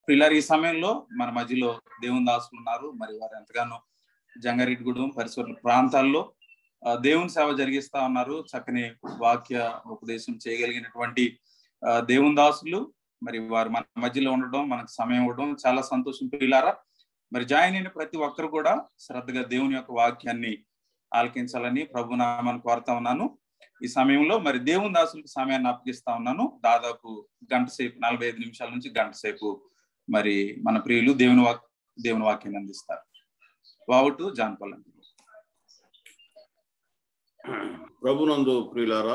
పిల్లలు ఈ సమయంలో మన మధ్యలో దేవుని దాసులు ఉన్నారు మరి వారు ఎంతగానో జంగారెడ్డిగూడెం పరిసర ప్రాంతాల్లో ఆ, దేవుని సేవ జరిగిస్తా ఉన్నారు చక్కని వాక్య ఉపదేశం చేయగలిగినటువంటి ఆ, దేవుని దాసులు మరి వారు మన మధ్యలో ఉండడం మనకు సమయం ఇవ్వడం చాలా సంతోషం పిల్లారా మరి జాయిన్ అయిన ప్రతి ఒక్కరు కూడా శ్రద్ధగా దేవుని యొక్క వాక్యాన్ని ఆలకించాలని ప్రభు నామాన్ని కోరుతా ఉన్నాను ఈ సమయంలో మరి దేవుని దాసులకు సమయాన్ని అప్పగిస్తా ఉన్నాను దాదాపు గంట సేపు నలభై ఐదు నిమిషాల నుంచి గంట సేపు మరి మన ప్రియులు దేవుని వాక్ దేవుని వాక్యాన్ని అందిస్తారు వావుటు జాన్పల్ ప్రభునందు ప్రియులారా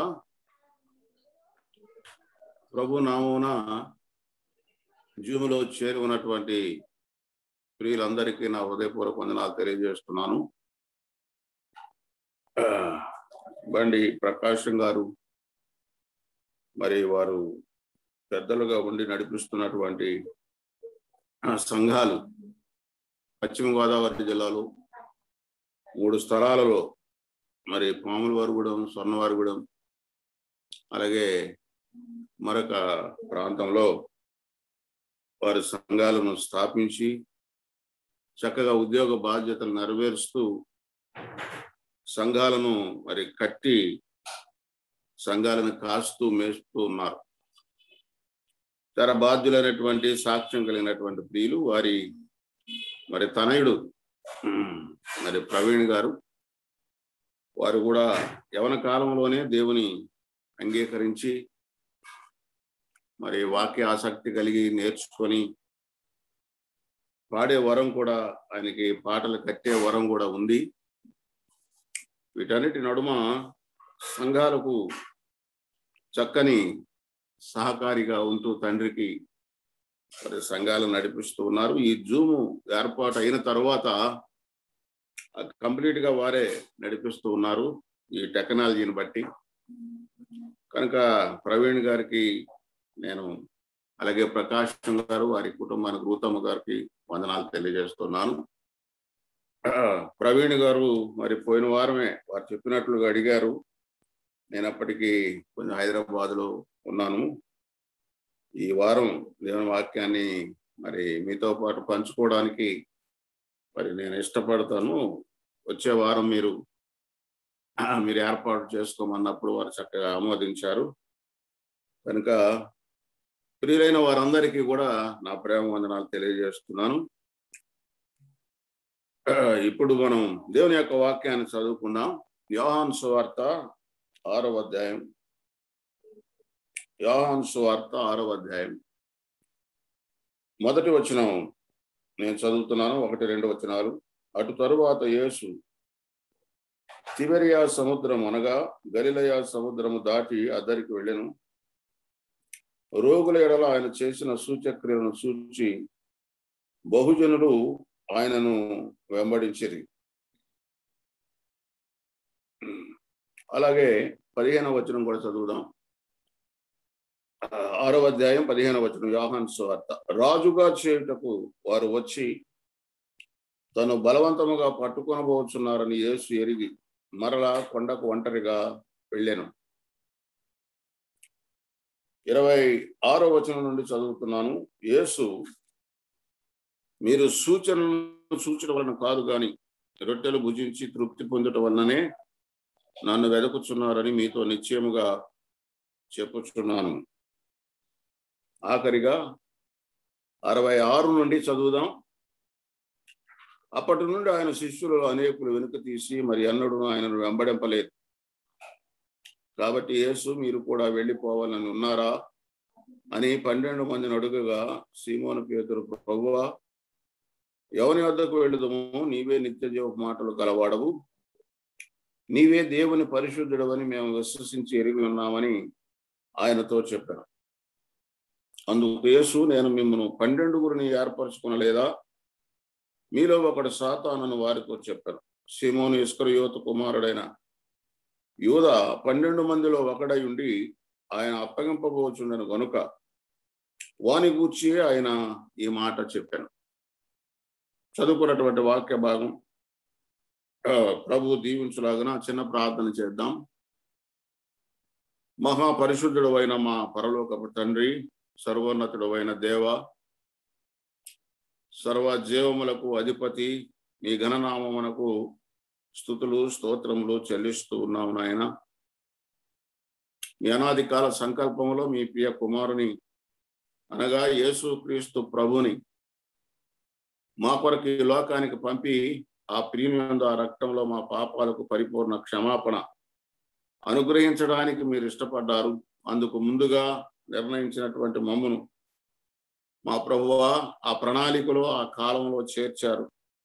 ప్రభు నామమున జూములో చేరి ఉన్నటువంటి ప్రియులందరికీ నా హృదయపూర్వక వందనాలు తెలియజేస్తున్నాను ఆ, బండి ప్రకాశం గారు మరి వారు పెద్దలుగా ఉండి నడిపిస్తున్నటువంటి ఆ, సంఘాలు పశ్చిమ గోదావరి జిల్లాలో మూడు స్థలాలలో మరి పాములవారిగూడెం స్వర్ణవారిగూడెం అలాగే మరొక ప్రాంతంలో వారి సంఘాలను స్థాపించి చక్కగా ఉద్యోగ బాధ్యతలు నెరవేరుస్తూ సంఘాలను మరి కట్టి సంఘాలను కాస్తూ మేస్తూ ఉన్నారు తన బాధ్యులైనటువంటి సాక్ష్యం కలిగినటువంటి ప్రియులు వారి మరి తనయుడు ఉమ్, మరి ప్రవీణ్ గారు వారు కూడా యవన కాలంలోనే దేవుని అంగీకరించి మరి వాక్య ఆసక్తి కలిగి నేర్చుకొని పాడే వరం కూడా ఆయనకి పాటలు కట్టే వరం కూడా ఉంది వీటన్నిటి నడుమ సంఘాలకు చక్కని సహకారిగా ఉంటూ తండ్రికి మరి సంఘాలు నడిపిస్తూ ఉన్నారు ఈ జూము ఏర్పాటు అయిన తర్వాత కంప్లీట్ గా వారే నడిపిస్తూ ఉన్నారు ఈ టెక్నాలజీని బట్టి కనుక ప్రవీణ్ గారికి నేను అలాగే ప్రకాశం గారు వారి కుటుంబానికి గౌతమ్ గారికి వందనాలు తెలియజేస్తున్నాను ఆ, ప్రవీణ్ గారు మరి పోయిన వారమే వారు చెప్పినట్లుగా అడిగారు నేను అప్పటికి కొంచెం హైదరాబాద్ లో ఉన్నాను ఈ వారం దేవుని వాక్యాన్ని మరి మీతో పాటు పంచుకోవడానికి మరి నేను ఇష్టపడతాను వచ్చే వారం మీరు ఆ, మీరు ఏర్పాటు చేసుకోమన్నప్పుడు వారు చక్కగా ఆమోదించారు కనుక ప్రియులైన వారందరికీ కూడా నా ప్రేమ వందనాలు తెలియజేస్తున్నాను ఆ, ఇప్పుడు మనం దేవుని యొక్క వాక్యాన్ని చదువుకుందాం యోహాన్ సువార్త ఆరవ అధ్యాయం యోహాన్ సువార్త ఆరవ అధ్యాయం మొదటి వచనం నేను చదువుతున్నాను ఒకటి రెండు వచనాలు అటు తరువాత యేసు తిబెరియా సముద్రం అనగా గలిలయ సముద్రము దాటి అద్దరికి వెళ్ళెను రోగుల ఎడల ఆయన చేసిన సూచక్రియలను చూచి బహుజనులు ఆయనను వెంబడించిరి అలాగే పదిహేనవ వచనం కూడా చదువుదాం ఆ, ఆరవ అధ్యాయం పదిహేనవ వచనం యోహాన్ సువార్త రాజుగా చేయుటకు వారు వచ్చి తను బలవంతముగా పట్టుకొనబోచున్నారని యేసు ఎరిగి మరలా కొండకు ఒంటరిగా వెళ్ళాను ఇరవై ఆరో వచనం నుండి చదువుతున్నాను యేసు మీరు సూచనలు సూచన వలన కాదు గాని రొట్టెలు భుజించి తృప్తి పొందటం వలననే నన్ను వెదకుచున్నారని మీతో నిశ్చయముగా చెప్పుచున్నాను ఆఖరిగా అరవై ఆరు నుండి చదువుదాం అప్పటి నుండి ఆయన శిష్యులు అనేకులు వెనుక తీసి మరి అన్నడు ఆయనను వెంబడింపలేదు కాబట్టి యేసు మీరు కూడా వెళ్ళిపోవాలని ఉన్నారా అని పన్నెండు మందిని అడుగగా సీమోను పేతురు ప్రభువా ఎవని వద్దకు వెళ్ళుదము నీవే నిత్య జీవ మాటలు గలవాడవు నీవే దేవుని పరిశుద్ధుడవని మేము విశ్వసించి ఎరిగి ఉన్నామని ఆయనతో చెప్పాను అందుకు యేసు నేను మిమ్మల్ని పన్నెండుగురిని ఏర్పరచుకునలేదా మీలో ఒకడు సాతానని వారితో చెప్పాను సిమోను ఇస్కరియోతు కుమారుడైన యూద పన్నెండు మందిలో ఒకడై ఉండి ఆయన అప్పగింపబోచుండను గనుక వాని గూర్చి ఆయన ఈ మాట చెప్పాను చదువుకున్నటువంటి వాక్య భాగం ఆ, ప్రభు దీవించులాగా చిన్న ప్రార్థన చేద్దాం మహాపరిశుద్ధుడు అయిన మా పరలోకపు తండ్రి సర్వోన్నతుడు అయిన దేవ సర్వ జీవములకు అధిపతి మీ ఘననామమునకు స్థుతులు స్తోత్రములు చెల్లిస్తూ ఉన్నాము నాయన మీ అనాది కాల సంకల్పంలో మీ ప్రియ కుమారుని అనగా యేసు క్రీస్తు ప్రభుని మా కొరకు ఈ లోకానికి పంపి ఆ ప్రీమియం ఆ రక్తంలో మా పాపాలకు పరిపూర్ణ క్షమాపణ అనుగ్రహించడానికి మీరు ఇష్టపడ్డారు అందుకు ముందుగా నిర్ణయించినటువంటి మమ్మను మా ప్రభువ ఆ ప్రణాళికలో ఆ కాలంలో చేర్చారు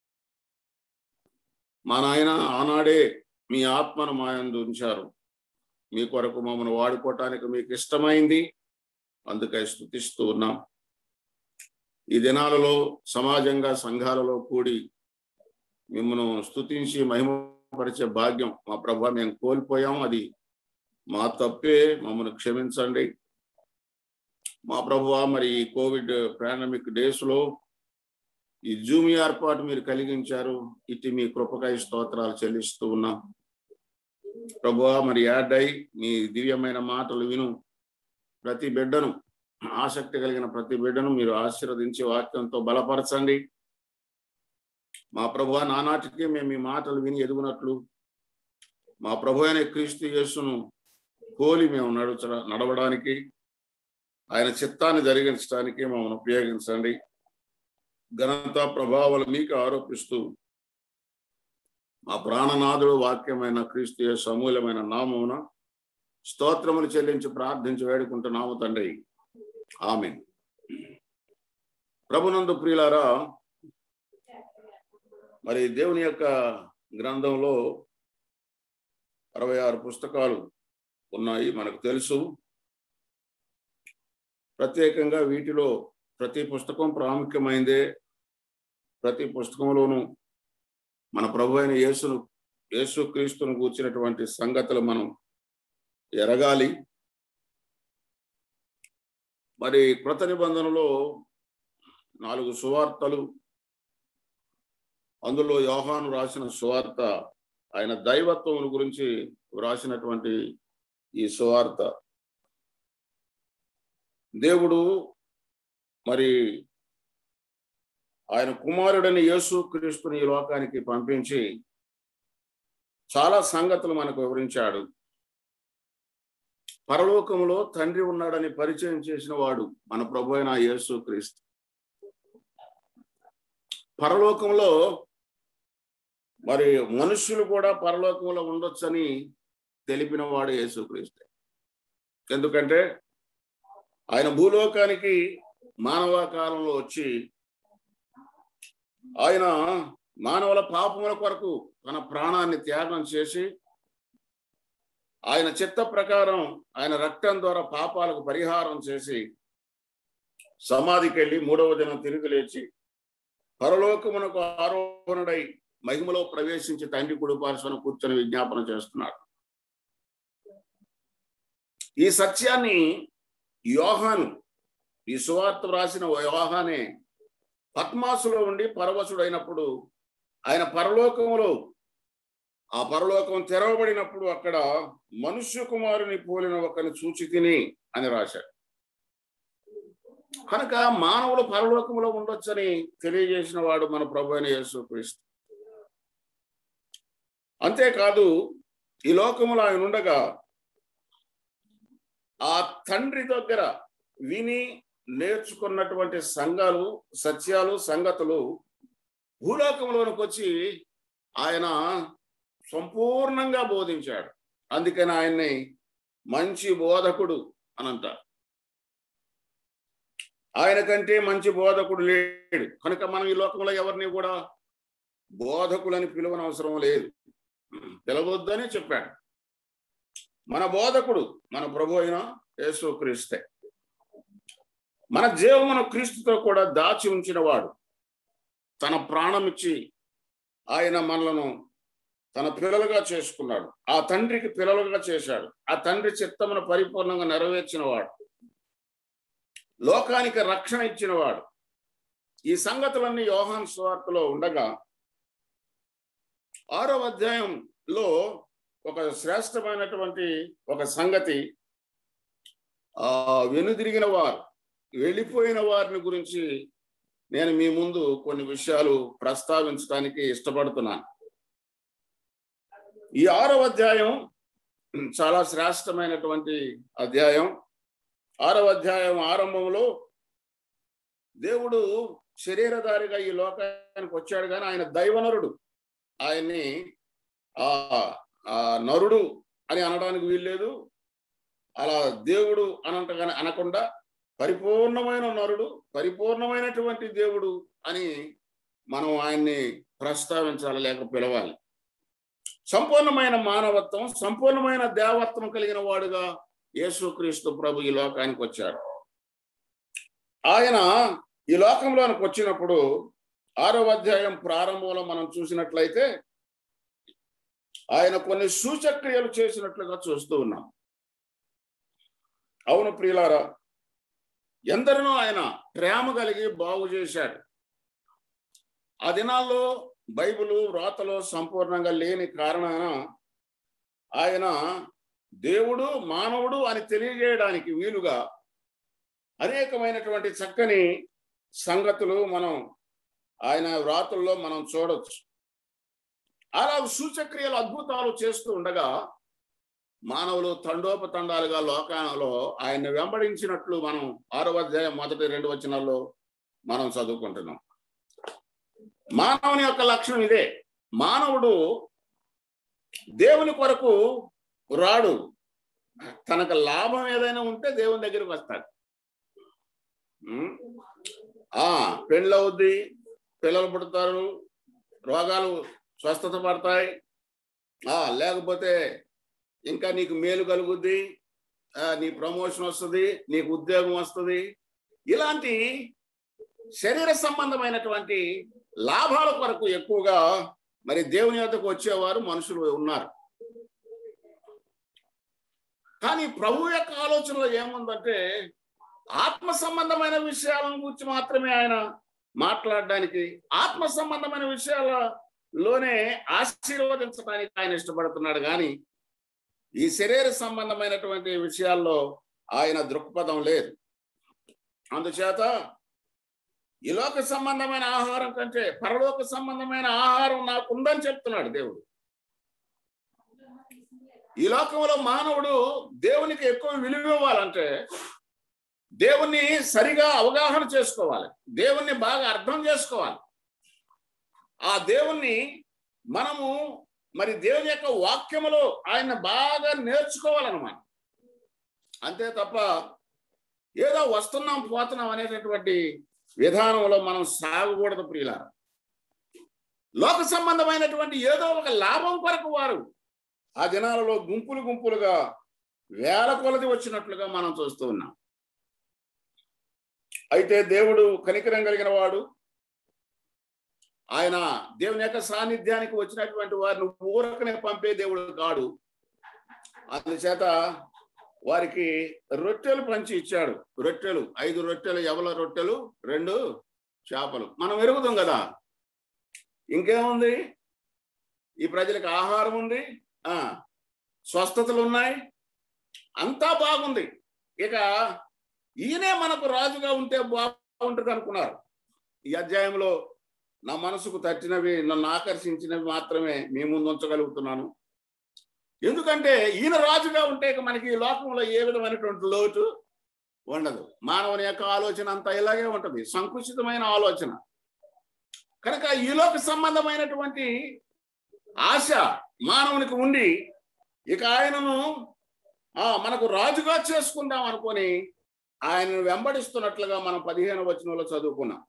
మా నాయన ఆనాడే మీ ఆత్మను మాయందు ఉంచారు మీ కొరకు మమ్మల్ని వాడుకోవటానికి మీకు ఇష్టమైంది అందుకై స్థుతిస్తూ ఉన్నాం ఈ దినాలలో సమాజంగా సంఘాలలో కూడి మిమ్మల్ని స్థుతించి మహిమపరిచే భాగ్యం మా ప్రభు మేము కోల్పోయాం అది మా తప్పే మమ్మల్ని క్షమించండి మా ప్రభువ మరి ఈ కోవిడ్ పాండమిక్ డేస్ లో ఈ జూమ్ ఏర్పాటు మీరు కలిగించారు ఇటు మీ కృపకాయ స్తోత్రాలు చెల్లిస్తూ ఉన్నాం ప్రభువా మరి యాడ్ అయి మీ దివ్యమైన మాటలు విను ప్రతి బిడ్డను ఆసక్తి కలిగిన ప్రతి బిడ్డను మీరు ఆశీర్వదించి వాక్యంతో బలపరచండి మా ప్రభు నానాటికి మేము మీ మాటలు విని ఎదుగునట్లు మా ప్రభు అయిన క్రీస్తు యేసును పోలి మేము నడుచ నడవడానికి ఆయన చిత్తాన్ని జరిగించడానికి మమ్మల్ని ఉపయోగించండి ఘనత ప్రభావాలు మీకు ఆరోపిస్తూ మా ప్రాణనాథుడు వాక్యమైన క్రీస్తు యేసు అమూల్యమైన నామమున స్తోత్రములు చెల్లించి ప్రార్థించి వేడుకుంటున్నాము తండ్రి ఆమె ప్రభునందు ప్రియులారా మరి దేవుని యొక్క గ్రంథంలో అరవై ఆరు పుస్తకాలు ఉన్నాయి మనకు తెలుసు ప్రత్యేకంగా వీటిలో ప్రతి పుస్తకం ప్రాముఖ్యమైందే ప్రతి పుస్తకంలోనూ మన ప్రభు అయిన యేసును యేసు క్రీస్తును కూర్చున్నటువంటి సంగతులు మనం ఎరగాలి మరి కృత నిబంధనలో నాలుగు సువార్తలు అందులో యోహాను రాసిన సువార్త ఆయన దైవత్వం గురించి వ్రాసినటువంటి ఈ సువార్త దేవుడు మరి ఆయన కుమారుడని యేసు క్రీస్తుని ఈ లోకానికి పంపించి చాలా సంగతులు మనకు వివరించాడు పరలోకములో తండ్రి ఉన్నాడని పరిచయం చేసిన వాడు మన ప్రభు అయిన యేసు క్రీస్తు పరలోకంలో మరి మనుష్యులు కూడా పరలోకంలో ఉండొచ్చని తెలిపిన వాడు యేసుక్రీస్తు ఎందుకంటే ఆయన భూలోకానికి మానవ కాలంలో వచ్చి ఆయన మానవుల పాపముల కొరకు తన ప్రాణాన్ని త్యాగం చేసి ఆయన చిత్త ప్రకారం ఆయన రక్తం ద్వారా పాపాలకు పరిహారం చేసి సమాధికి వెళ్ళి మూడవ దినం తిరిగి లేచి పరలోకమునకు ఆరోహణుడై మహిమలో ప్రవేశించి తండ్రి కుడిపార్శ్వను కూర్చొని విజ్ఞాపన చేస్తున్నాడు ఈ సత్యాన్ని యోహాను ఈ సువార్త రాసిన యోహానే పద్మాసులో ఉండి పరవశుడైనప్పుడు ఆయన పరలోకములో ఆ పరలోకం తెరవబడినప్పుడు అక్కడ మనుష్య కుమారుని పోలిన ఒకరిని చూచి తిని అని రాశాడు కనుక మానవులు పరలోకంలో ఉండొచ్చని తెలియజేసిన వాడు మన ప్రభు అయిన యేసు క్రీస్తు అంతేకాదు ఈ లోకములో ఆయన ఉండగా ఆ తండ్రి దగ్గర విని నేర్చుకున్నటువంటి సంఘాలు సత్యాలు సంగతులు భూలోకంలోనికి వచ్చి ఆయన సంపూర్ణంగా బోధించాడు అందుకని ఆయన్ని మంచి బోధకుడు అని అంటారు ఆయన కంటే మంచి బోధకుడు లేడు కనుక మనం ఈ లోకంలో ఎవరిని కూడా బోధకులని పిలువనవసరం లేదు పిలవద్దని చెప్పాడు మన బోధకుడు మన ప్రభు అయిన యేసు క్రీస్తే మన జీవమును క్రీస్తుతో కూడా దాచి ఉంచిన వాడు తన ప్రాణం ఇచ్చి ఆయన మనలను తన పిల్లలుగా చేసుకున్నాడు ఆ తండ్రికి పిల్లలుగా చేశాడు ఆ తండ్రి చిత్తమును పరిపూర్ణంగా నెరవేర్చిన వాడు లోకానికి రక్షణ ఇచ్చిన వాడు ఈ సంగతులన్నీ యోహాన్ స్వార్తలో ఉండగా ఆరో అధ్యాయంలో ఒక శ్రేష్టమైనటువంటి ఒక సంగతి ఆ వెనుదిరిగిన వారు వెళ్ళిపోయిన వారిని గురించి నేను మీ ముందు కొన్ని విషయాలు ప్రస్తావించడానికి ఇష్టపడుతున్నాను ఈ ఆరో అధ్యాయం చాలా శ్రేష్టమైనటువంటి అధ్యాయం ఆరవ అధ్యాయం ఆరంభంలో దేవుడు శరీరధారిగా ఈ లోకానికి వచ్చాడు కానీ ఆయన దైవనరుడు ఆయన్ని ఆ ఆ నరుడు అని అనడానికి వీల్లేదు అలా దేవుడు అనంట అనకుండా పరిపూర్ణమైన నరుడు పరిపూర్ణమైనటువంటి దేవుడు అని మనం ఆయన్ని ప్రస్తావించాలి లేక పిలవాలి సంపూర్ణమైన మానవత్వం సంపూర్ణమైన దేవత్వం కలిగిన వాడుగా యేసుక్రీస్తు ప్రభు ఈ లోకానికి వచ్చాడు ఆయన ఈ లోకంలోనికి వచ్చినప్పుడు ఆరో అధ్యాయం ప్రారంభంలో మనం చూసినట్లయితే ఆయన కొన్ని సూచక్రియలు చేసినట్లుగా చూస్తూ ఉన్నాం అవును ప్రియులారా ఎందరినో ఆయన ప్రేమ కలిగి బాగు చేశాడు ఆ దినాల్లో బైబిలు వ్రాతలో సంపూర్ణంగా లేని కారణాన ఆయన దేవుడు మానవుడు అని తెలియజేయడానికి వీలుగా అనేకమైనటువంటి చక్కని సంగతులు మనం ఆయన వ్రాతుల్లో మనం చూడొచ్చు అలా సూచక్రియలు అద్భుతాలు చేస్తూ ఉండగా మానవులు తండోపతండాలుగా లోకాలలో ఆయన్ని వెంబడించినట్లు మనం ఆరవ అధ్యాయం మొదటి రెండు వచనాల్లో మనం చదువుకుంటున్నాం మానవుని యొక్క లక్షణం ఇదే మానవుడు దేవుని కొరకు రాడు తనకు లాభం ఏదైనా ఉంటే దేవుని దగ్గరికి వస్తాడు ఉమ్. ఆ పెళ్ళవుద్ది పిల్లలు పుడతారు రోగాలు స్వస్థత పడతాయి ఆ లేకపోతే ఇంకా నీకు మేలు కలుగుద్ది ఆ, నీ ప్రమోషన్ వస్తుంది నీకు ఉద్యోగం వస్తుంది ఇలాంటి శరీర సంబంధమైనటువంటి లాభాల కొరకు ఎక్కువగా మరి దేవుని యొద్దకు వచ్చేవారు మనుషులు ఉన్నారు కానీ ప్రభు యొక్క ఆలోచనలో ఏముందంటే ఆత్మ సంబంధమైన విషయాలను గురించి మాత్రమే ఆయన మాట్లాడడానికి ఆత్మ సంబంధమైన విషయాలలోనే ఆశీర్వదించడానికి ఆయన ఇష్టపడుతున్నాడు కానీ ఈ శరీర సంబంధమైనటువంటి విషయాల్లో ఆయన దృక్పథం లేదు అందుచేత ఈ లోక సంబంధమైన ఆహారం కంటే పరలోక సంబంధమైన ఆహారం నాకు ఉందని చెప్తున్నాడు దేవుడు ఈ లోకంలో మానవుడు దేవునికి ఎక్కువ విలువ ఇవ్వాలంటే దేవుణ్ణి సరిగా అవగాహన చేసుకోవాలి దేవుణ్ణి బాగా అర్థం చేసుకోవాలి ఆ దేవుణ్ణి మనము మరి దేవుని యొక్క వాక్యములో ఆయన బాగా నేర్చుకోవాలన్నమాట అంతే తప్ప ఏదో వస్తున్నాం పోతున్నాం అనేటటువంటి విధానంలో మనం సాగకూడదు ప్రియుల లోక సంబంధమైనటువంటి ఏదో ఒక లాభం కొరకు వారు ఆ దినాలలో గుంపులు గుంపులుగా వేల కొలది వచ్చినట్లుగా మనం చూస్తూ ఉన్నాం అయితే దేవుడు కనికరం కలిగిన వాడు ఆయన దేవుని యొక్క సాన్నిధ్యానికి వచ్చినటువంటి వారిని ఊరకనే పంపే దేవుడు కాడు అందుచేత వారికి రొట్టెలు పంచి ఇచ్చాడు రొట్టెలు ఐదు రొట్టెలు ఎవల రొట్టెలు రెండు చేపలు మనం ఎరుగుతాం కదా ఇంకేముంది ఈ ప్రజలకు ఆహారం ఉంది ఆ స్వస్థతలు ఉన్నాయి అంతా బాగుంది ఇక ఈయనే మనకు రాజుగా ఉంటే బాగుంటుంది అనుకున్నారు ఈ అధ్యాయంలో నా మనసుకు తట్టినవి నన్ను ఆకర్షించినవి మాత్రమే మీ ముందు ఉంచగలుగుతున్నాను ఎందుకంటే ఈయన రాజుగా ఉంటే ఇక మనకి ఈ లోకంలో ఏ విధమైనటువంటి లోటు ఉండదు మానవుని యొక్క ఆలోచన అంతా ఇలాగే ఉంటుంది సంకుచితమైన ఆలోచన కనుక ఈ లోక సంబంధమైనటువంటి ఆశ మానవునికి ఉండి ఇక ఆయనను ఆ మనకు రాజుగా చేసుకుందాం అనుకొని ఆయనను వెంబడిస్తున్నట్లుగా మనం పదిహేను వచనంలో చదువుకున్నాం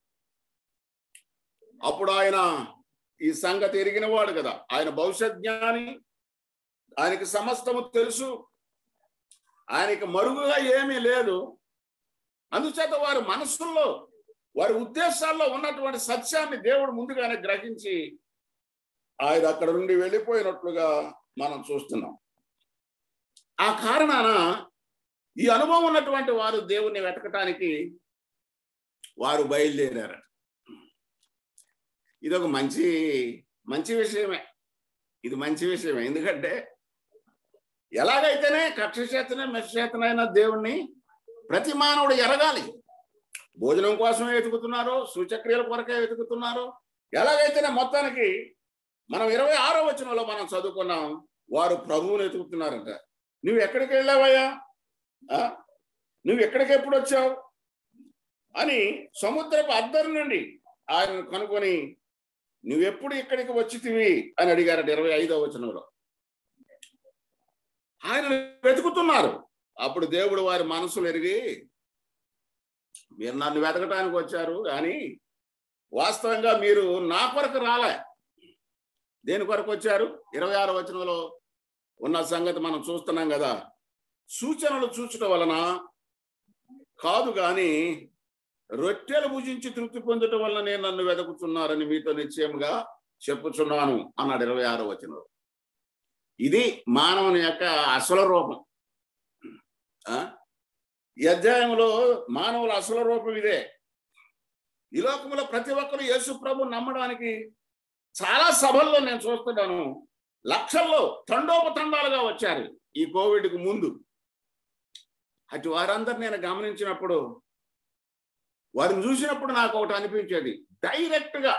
అప్పుడు ఆయన ఈ సంగతి ఎరిగిన వాడు కదా ఆయన భవిష్యత్ జ్ఞాని ఆయనకి సమస్తము తెలుసు ఆయనకి మరుగుగా ఏమీ లేదు అందుచేత వారి మనస్సుల్లో వారి ఉద్దేశాల్లో ఉన్నటువంటి సత్యాన్ని దేవుడు ముందుగానే గ్రహించి ఆయన అక్కడ నుండి వెళ్ళిపోయినట్లుగా మనం చూస్తున్నాం ఆ కారణాన ఈ అనుభవం ఉన్నటువంటి వారు దేవుణ్ణి వెతకటానికి వారు బయలుదేరారు ఇది ఒక మంచి మంచి విషయమే ఇది మంచి విషయమే ఎందుకంటే ఎలాగైతేనే కక్ష చేతనే మెష చేతనైనా దేవుణ్ణి ప్రతి మానవుడు ఎరగాలి భోజనం కోసమే వెతుకుతున్నారో సూచక్రియల కొరకే వెతుకుతున్నారో ఎలాగైతేనే మొత్తానికి మనం ఇరవై ఆరో వచనంలో మనం చదువుకున్నాం వారు ప్రభువుని వెతుకుతున్నారంట నువ్వు ఎక్కడికి వెళ్ళావయ్యా ఆ? నువ్వు ఎక్కడికి ఎప్పుడు వచ్చావు అని సముద్రపు అద్దరి నుండి ఆయన కనుకొని నువ్వెప్పుడు ఇక్కడికి వచ్చితివి అని అడిగారట ఇరవై ఐదో వచనంలో ఆయన వెతుకుతున్నారు అప్పుడు దేవుడు వారి మనసులు ఎరిగి మీరు నన్ను వెతకటానికి వచ్చారు కానీ వాస్తవంగా మీరు నా కొరకు రాలే దేని కొరకు వచ్చారు ఇరవై ఆరో వచనంలో ఉన్న సంగతి మనం చూస్తున్నాం కదా సూచనలు చూచటం వలన కాదు గాని రొట్టెలు భుజించి తృప్తి పొందటం వలన నేను నన్ను వెతుకుతున్నారని మీతో నిశ్చయముగా చెప్పుచున్నాను అన్నాడు ఇరవై ఆరో వచనంలో ఇది మానవుని యొక్క అసలు రూపం ఆ? ఈ అధ్యాయంలో మానవుల అసలు రూపం ఇదే ఈ లోకంలో ప్రతి ఒక్కరు యేసు ప్రభు నమ్మడానికి చాలా సభల్లో నేను చూస్తున్నాను లక్షల్లో తండోపతండాలుగా వచ్చారు ఈ కోవిడ్కి ముందు అటు వారందరు నేను గమనించినప్పుడు వారిని చూసినప్పుడు నాకు ఒకటి అనిపించేది డైరెక్ట్ గా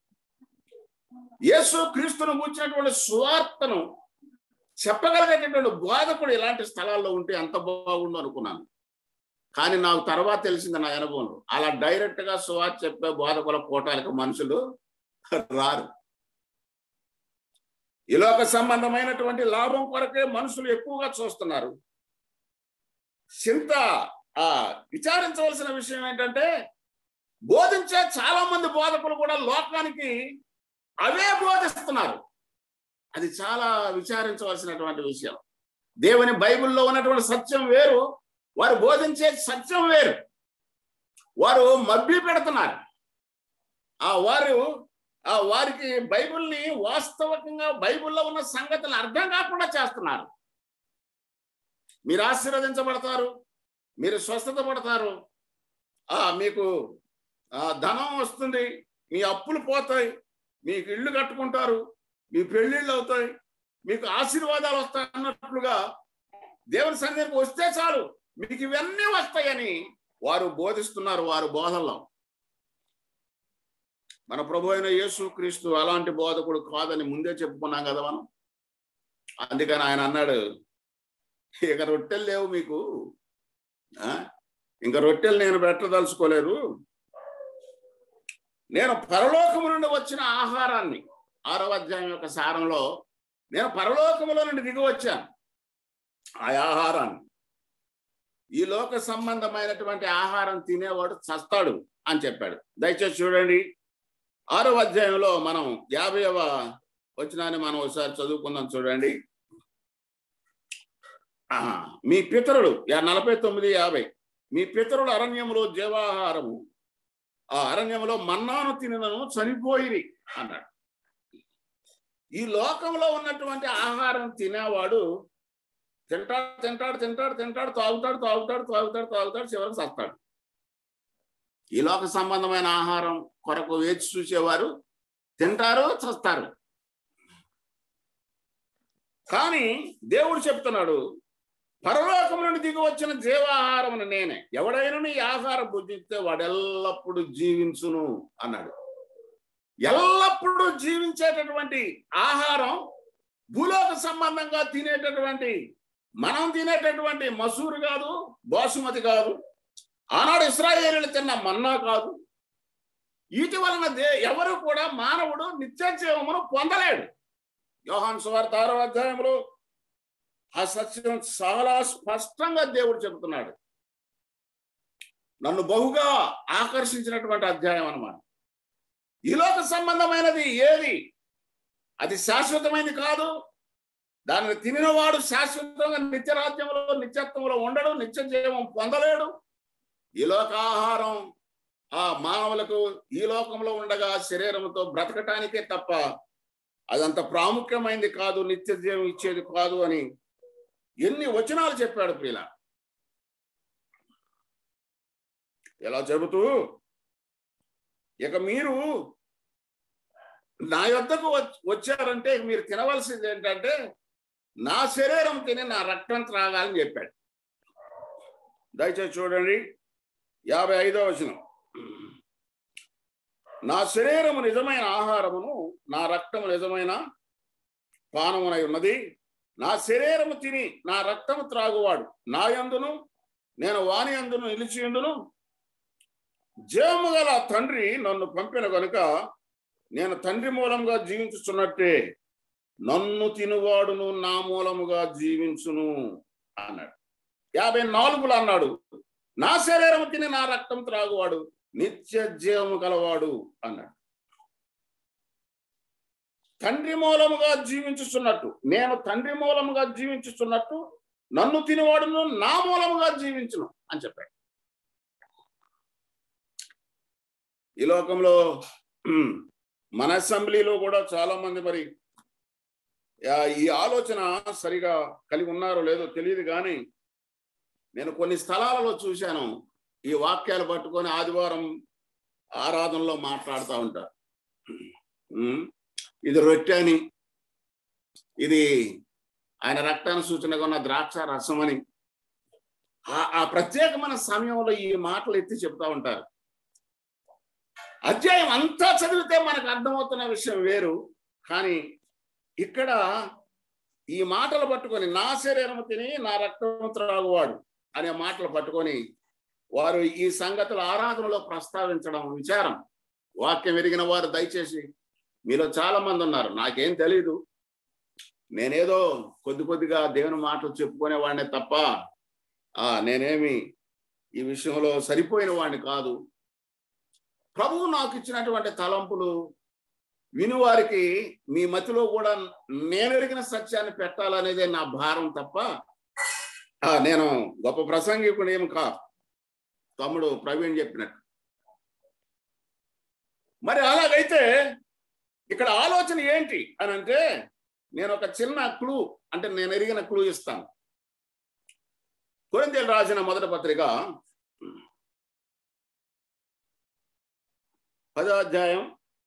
యేసు క్రీస్తును కూర్చున్నటువంటి సువార్తను చెప్పగలిగేటటువంటి బోధకుడు ఇలాంటి స్థలాల్లో ఉంటే ఎంత బాగుండు అనుకున్నాను కానీ నాకు తర్వాత తెలిసింది నా అనుభవం అలా డైరెక్ట్ గా సువార్త చెప్పే బోధకుల కోటాలకు మనుషులు రారు ఈ లోక సంబంధమైనటువంటి లాభం కొరకే మనుషులు ఎక్కువగా చూస్తున్నారు చింత ఆ విచారించవలసిన విషయం ఏంటంటే బోధించే చాలా మంది బోధకులు కూడా లోకానికి అవే బోధిస్తున్నారు అది చాలా విచారించవలసినటువంటి విషయం దేవుని బైబిల్లో ఉన్నటువంటి సత్యం వేరు వారు బోధించే సత్యం వేరు వారు మభ్య పెడుతున్నారు ఆ వారు ఆ వారికి బైబిల్ని వాస్తవికంగా బైబిల్లో ఉన్న సంగతులు అర్థం కాకుండా చేస్తున్నారు మీరు ఆశీర్వదించబడతారు మీరు స్వస్థత పడతారు ఆ మీకు ఆ ధనం వస్తుంది మీ అప్పులు పోతాయి మీకు ఇళ్ళు కట్టుకుంటారు మీ పెళ్ళిళ్ళు అవుతాయి మీకు ఆశీర్వాదాలు వస్తాయి అన్నట్లుగా దేవుని సన్నిధికి వస్తే చాలు మీకు ఇవన్నీ వస్తాయని వారు బోధిస్తున్నారు వారు బోధల్లో మన ప్రభు అయిన యేసు క్రీస్తు అలాంటి బోధకుడు కాదని ముందే చెప్పుకున్నాం కదా మనం అందుకని ఆయన అన్నాడు ఇక రొట్టెలు లేవు మీకు ఆ? ఇంకా రొట్టెలు నేను పెట్టదలుచుకోలేరు నేను పరలోకము నుండి వచ్చిన ఆహారాన్ని ఆరవ అధ్యాయం యొక్క సారంలో నేను పరలోకములో నుండి దిగి వచ్చాను ఆ ఆహారాన్ని ఈ లోక సంబంధమైనటువంటి ఆహారం తినేవాడు చస్తాడు అని చెప్పాడు దయచేసి చూడండి ఆరవ అధ్యాయంలో మనం యాభైవ వచ్చినాన్ని మనం ఒకసారి చదువుకుందాం చూడండి ఆ, మీ పితరులు యా- నలభై తొమ్మిది యాభై మీ పితరులు అరణ్యములో జీవాహారము ఆ అరణ్యములో మన్నాను తినను చనిపోయిరి అన్నాడు ఈ లోకంలో ఉన్నటువంటి ఆహారం తినేవాడు తింటాడు తింటాడు తింటాడు తింటాడు తాగుతాడు తాగుతాడు తాగుతాడు తాగుతాడు చివరికి చస్తాడు ఈ లోక సంబంధమైన ఆహారం కొరకు వేచి చూసేవారు తింటారు చస్తారు కానీ దేవుడు చెప్తున్నాడు పరలోకం నుండి దిగి వచ్చిన జీవాహారం నేనే ఎవడైనా ఈ ఆహారం భుజిస్తే వాడు ఎల్లప్పుడూ జీవించును అన్నాడు ఎల్లప్పుడూ జీవించేటటువంటి ఆహారం భూలోక సంబంధంగా తినేటటువంటి మనం తినేటటువంటి మసూరు కాదు బాసుమతి కాదు ఆనాడు ఇస్రాయేలీలు తిన్న మన్నా కాదు వీటి వలన దే ఎవరు కూడా మానవుడు నిత్య జీవమును పొందలేడు యోహాన్ సువార్త ఆరో అధ్యాయంలో ఆ సత్యం చాలా స్పష్టంగా దేవుడు చెబుతున్నాడు నన్ను బహుగా ఆకర్షించినటువంటి అధ్యాయం అన్నమాట ఈ లోక సంబంధమైనది ఏది అది శాశ్వతమైనది కాదు దానిని తినినవాడు శాశ్వతంగా నిత్యరాజ్యంలో నిత్యత్వంలో ఉండడు నిత్య జీవం పొందలేడు ఈ లోక ఆహారం ఆ మానవులకు ఈ లోకంలో ఉండగా శరీరంతో బ్రతకటానికే తప్ప అదంత ప్రాముఖ్యమైనది కాదు నిత్య జీవం ఇచ్చేది కాదు అని ఎన్ని వచనాలు చెప్పాడు ప్రియుల ఎలా చెబుతూ ఇక మీరు నా యొద్దకు వచ్- వచ్చారంటే మీరు తినవలసింది ఏంటంటే నా శరీరం తిని నా రక్తం త్రాగాలని చెప్పాడు దయచేసి చూడండి యాభై ఐదో వచనం నా శరీరము నిజమైన ఆహారమును నా రక్తము నిజమైన పానమునై ఉన్నది నా శరీరము తిని నా రక్తము త్రాగువాడు నా యందును నేను వాని యందును నిలిచియుండును జీవము గల తండ్రి నన్ను పంపిన గనుక నేను తండ్రి మూలంగా జీవించుచున్నట్టే నన్ను తినువాడును నా మూలముగా జీవించును అన్నాడు యాభై నాలుగులో అన్నాడు నా శరీరము తిని నా రక్తం త్రాగువాడు నిత్య జీవము గలవాడు అన్నాడు తండ్రి మూలముగా జీవించుచున్నట్టు నేను తండ్రి మూలముగా జీవించుచున్నట్టు నన్ను తినివాడును నా మూలముగా జీవించును అని చెప్పాడు ఈ లోకంలో ఉమ్, మన అసెంబ్లీలో కూడా చాలా మంది మరి ఆ, ఈ ఆలోచన సరిగా కలిగి ఉన్నారో లేదో తెలియదు కానీ నేను కొన్ని స్థలాలలో చూశాను ఈ వాక్యాలు పట్టుకొని ఆదివారం ఆరాధనలో మాట్లాడుతూ ఉంటారు ఉమ్, ఇది రొట్టె అని ఇది ఆయన రక్తాన్ని సూచనగా ఉన్న ద్రాక్ష రసం అని ఆ- ఆ ప్రత్యేకమైన సమయంలో ఈ మాటలు ఎత్తి చెప్తా ఉంటారు అధ్యాయం అంతా చదివితే మనకు అర్థమవుతున్న విషయం వేరు కానీ ఇక్కడ ఈ మాటలు పట్టుకొని నా శరీరము తిని నా రక్తం త్రాగువాడు అనే మాటలు పట్టుకొని వారు ఈ సంగతుల ఆరాధనలో ప్రస్తావించడం విచారం వాక్యం ఎరిగిన వారు దయచేసి మీలో చాలా మంది ఉన్నారు నాకేం తెలీదు నేనేదో కొద్ది కొద్దిగా దేవుని మాటలు చెప్పుకునేవాడిని తప్ప ఆ నేనేమి ఈ విషయంలో సరిపోయిన వాడిని కాదు ప్రభువు నాకు ఇచ్చినటువంటి తలంపులు వినువారికి మీ మతిలో కూడా నేను ఎరిగిన సత్యాన్ని పెట్టాలనేదే నా భారం తప్ప ఆ, నేను గొప్ప ప్రసంగికుడు ఏం కా తమ్ముడు ప్రవీణ్ చెప్పినట్టు మరి అలాగైతే ఇక్కడ ఆలోచన ఏంటి అని అంటే నేను ఒక చిన్న క్లూ అంటే నేను ఎరిగిన క్లూ ఇస్తాను కొరింతలు రాసిన మొదటి పత్రిక పదో అధ్యాయం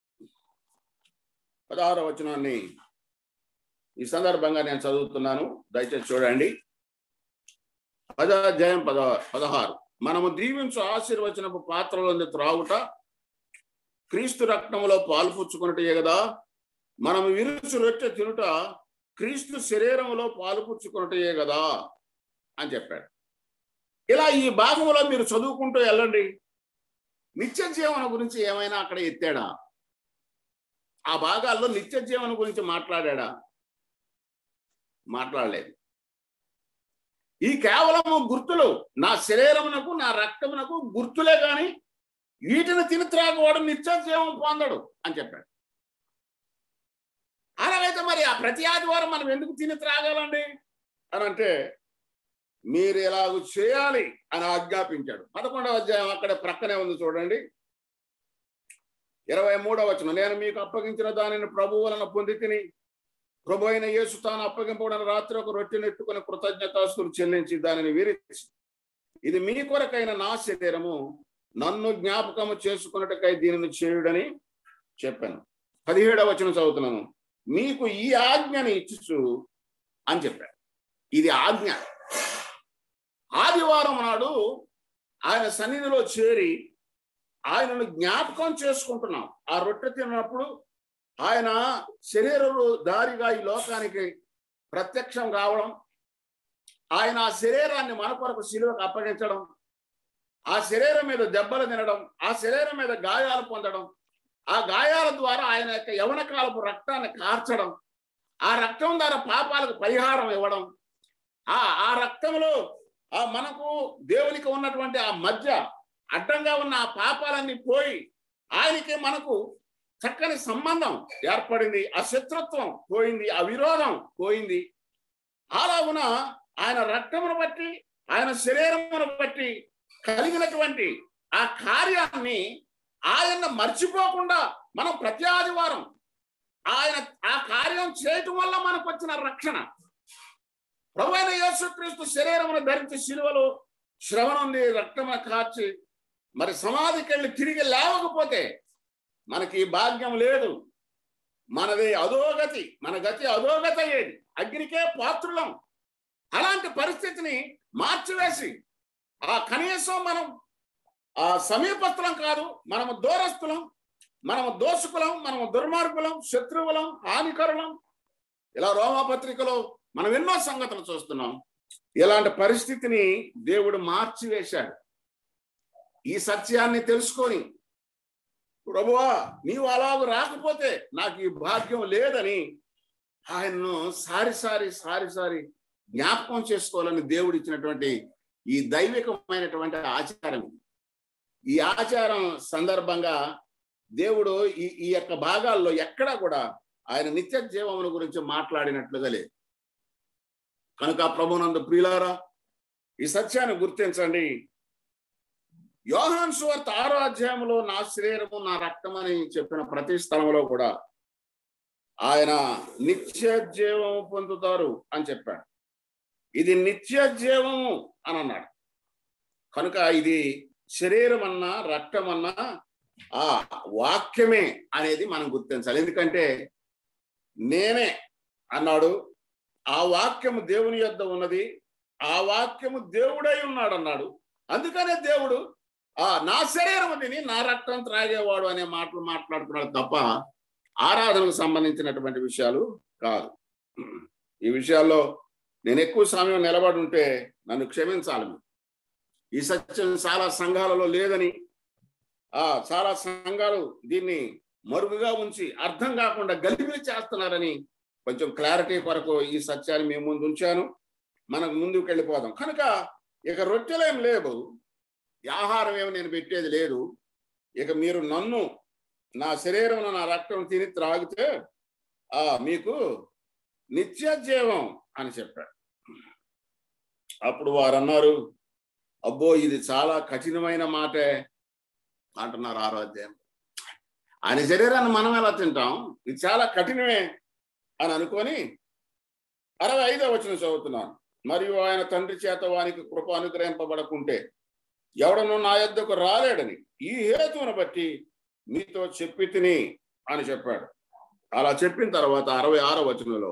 పదహారో వచనాన్ని ఈ సందర్భంగా నేను చదువుతున్నాను దయచేసి చూడండి పదో అధ్యాయం పద పదహారు మనము దీవించు ఆశీర్వచనపు పాత్రలోని త్రాగుట క్రీస్తు రక్తములో పాలుపుచ్చుకున్నట్టే కదా మనము విరుచు రొట్టె తినుట క్రీస్తు శరీరములో పాలుపుచ్చుకున్నట్టే కదా అని చెప్పాడు ఇలా ఈ భాగంలో మీరు చదువుకుంటూ వెళ్ళండి నిత్య జీవన గురించి ఏమైనా అక్కడ ఎత్తాడా ఆ భాగాల్లో నిత్య జీవన గురించి మాట్లాడా మాట్లాడలేదు ఈ కేవలము గుర్తులు నా శరీరమునకు నా రక్తమునకు గుర్తులే గాని వీటిని తిని త్రాగవాడు నిత్య జీవం పొందడు అని చెప్పాడు అలాగైతే మరి ఆ ప్రతి ఆదివారం మనం ఎందుకు తిని త్రాగాలండి అని అంటే మీరు ఎలాగ చేయాలి అని ఆజ్ఞాపించాడు పదకొండవ అధ్యాయం అక్కడ ప్రక్కనే ఉంది చూడండి ఇరవై మూడవ వచనం నేను మీకు అప్పగించిన దానిని ప్రభు వలన పొంది తిని ప్రభు అయిన యేసు తాను అప్పగింపబడిన రాత్రి ఒక రొట్టెను ఎత్తుకుని కృతజ్ఞతాస్తులు చెల్లించి దానిని విరిచి ఇది మీ కొరకైన నా శరీరము నన్ను జ్ఞాపకము చేసుకున్నట్టుకై దీనిని చేయుడని చెప్పాను పదిహేడవ వచనం చదువుతున్నాను మీకు ఈ ఆజ్ఞని ఇచ్చు అని చెప్పాడు ఇది ఆజ్ఞ ఆదివారం నాడు ఆయన సన్నిధిలో చేరి ఆయనను జ్ఞాపకం చేసుకుంటున్నాం ఆ రొట్టె తిన్నప్పుడు ఆయన శరీరము దారిగా ఈ లోకానికి ప్రత్యక్షం కావడం ఆయన ఆ శరీరాన్ని మన కొరకు శిలువకు అప్పగించడం ఆ శరీరం మీద దెబ్బలు తినడం ఆ శరీరం మీద గాయాలు పొందడం ఆ గాయాల ద్వారా ఆయన యొక్క యవన కాలపు రక్తాన్ని కార్చడం ఆ రక్తం ద్వారా పాపాలకు పరిహారం ఇవ్వడం ఆ ఆ రక్తంలో ఆ మనకు దేవునికి ఉన్నటువంటి ఆ మధ్య అడ్డంగా ఉన్న ఆ పాపాలన్నీ పోయి ఆయనకి మనకు చక్కని సంబంధం ఏర్పడింది ఆ శత్రుత్వం పోయింది ఆ విరోధం పోయింది అలాగున ఆయన రక్తమును బట్టి ఆయన శరీరమును బట్టి కలిగినటువంటి ఆ కార్యాన్ని ఆయన మర్చిపోకుండా మనం ప్రతి ఆదివారం ఆయన ఆ కార్యం చేయటం వల్ల మనకు వచ్చిన రక్షణ ప్రభు అయిన యేసుక్రీస్తు శరీరమును ధరించి శిలువలో శ్రమ నుండి రక్తమును కార్చి మరి సమాధికి వెళ్ళి తిరిగి లేవకపోతే మనకి ఈ భాగ్యం లేదు మనది అధోగతి మన గతి అధోగతి అయ్యేది అగ్నికే పాత్రులం అలాంటి పరిస్థితిని మార్చివేసి ఆ కనీసం మనం ఆ సమీపస్థలం కాదు మనము దూరస్థులం మనము దోషకులం మనము దుర్మార్గులం శత్రువులం హానికరులం ఇలా రోమాపత్రికలో మనం ఎన్నో సంగతులు చూస్తున్నాం ఇలాంటి పరిస్థితిని దేవుడు మార్చివేశాడు ఈ సత్యాన్ని తెలుసుకొని ప్రభువా నీవు అలాగ రాకపోతే నాకు ఈ భాగ్యం లేదని ఆయన్ను సారి సారి సారి సారి జ్ఞాపకం చేసుకోవాలని దేవుడు ఇచ్చినటువంటి ఈ దైవికమైనటువంటి ఆచారం ఈ ఆచారం సందర్భంగా దేవుడు ఈ ఈ యొక్క భాగాల్లో ఎక్కడా కూడా ఆయన నిత్య జీవముల గురించి మాట్లాడినట్లుగా లేదు కనుక ప్రభునందు ప్రియులారా ఈ సత్యాన్ని గుర్తించండి యోహాన్ సువార్త ఆరో అధ్యాయంలో నా శరీరము నా రక్తం అని చెప్పిన ప్రతి స్థలంలో కూడా ఆయన నిత్య జీవము పొందుతారు అని చెప్పాడు ఇది నిత్య జీవము అని అన్నాడు కనుక ఇది శరీరం అన్నా రక్తం అన్నా ఆ వాక్యమే అనేది మనం గుర్తించాలి ఎందుకంటే నేనే అన్నాడు ఆ వాక్యము దేవుని యొద్ద ఉన్నది ఆ వాక్యము దేవుడై ఉన్నాడు అన్నాడు అందుకనే దేవుడు ఆ నా శరీరం తిని నా రక్తం త్రాగేవాడు అనే మాటలు మాట్లాడుతున్నాడు తప్ప ఆరాధనకు సంబంధించినటువంటి విషయాలు కాదు ఈ విషయాల్లో నేను ఎక్కువ సమయం నిలబడి ఉంటే నన్ను క్షమించాలి మీరు. ఈ సత్యం చాలా సంఘాలలో లేదని ఆ చాలా సంఘాలు దీన్ని మరుగుగా ఉంచి అర్థం కాకుండా గలిబిలి చేస్తున్నారని కొంచెం క్లారిటీ కొరకు ఈ సత్యాన్ని మేము ముందు ఉంచాను మనకు ముందుకు వెళ్ళిపోదాం కనుక ఇక రొట్టెలేం లేవు ఈ ఆహారం ఏమి నేను పెట్టేది లేదు ఇక మీరు నన్ను నా శరీరం నా రక్తం తిని త్రాగితే ఆ మీకు నిత్య జీవం అని చెప్పాడు అప్పుడు వారు అన్నారు అబ్బో ఇది చాలా కఠినమైన మాటే అంటున్నారు ఆరోగ్యం ఆయన శరీరాన్ని మనం ఎలా తింటాం ఇది చాలా కఠినమే అని అనుకొని అరవై ఐదో వచ్చిన చదువుతున్నాను మరియు ఆయన తండ్రి చేత వానికి కృప అనుగ్రహింపబడకుంటే ఎవడను నా యొద్దకు రాలేడని ఈ హేతువును బట్టి మీతో చెప్పి తిని అని చెప్పాడు అలా చెప్పిన తర్వాత అరవై ఆరో వచనంలో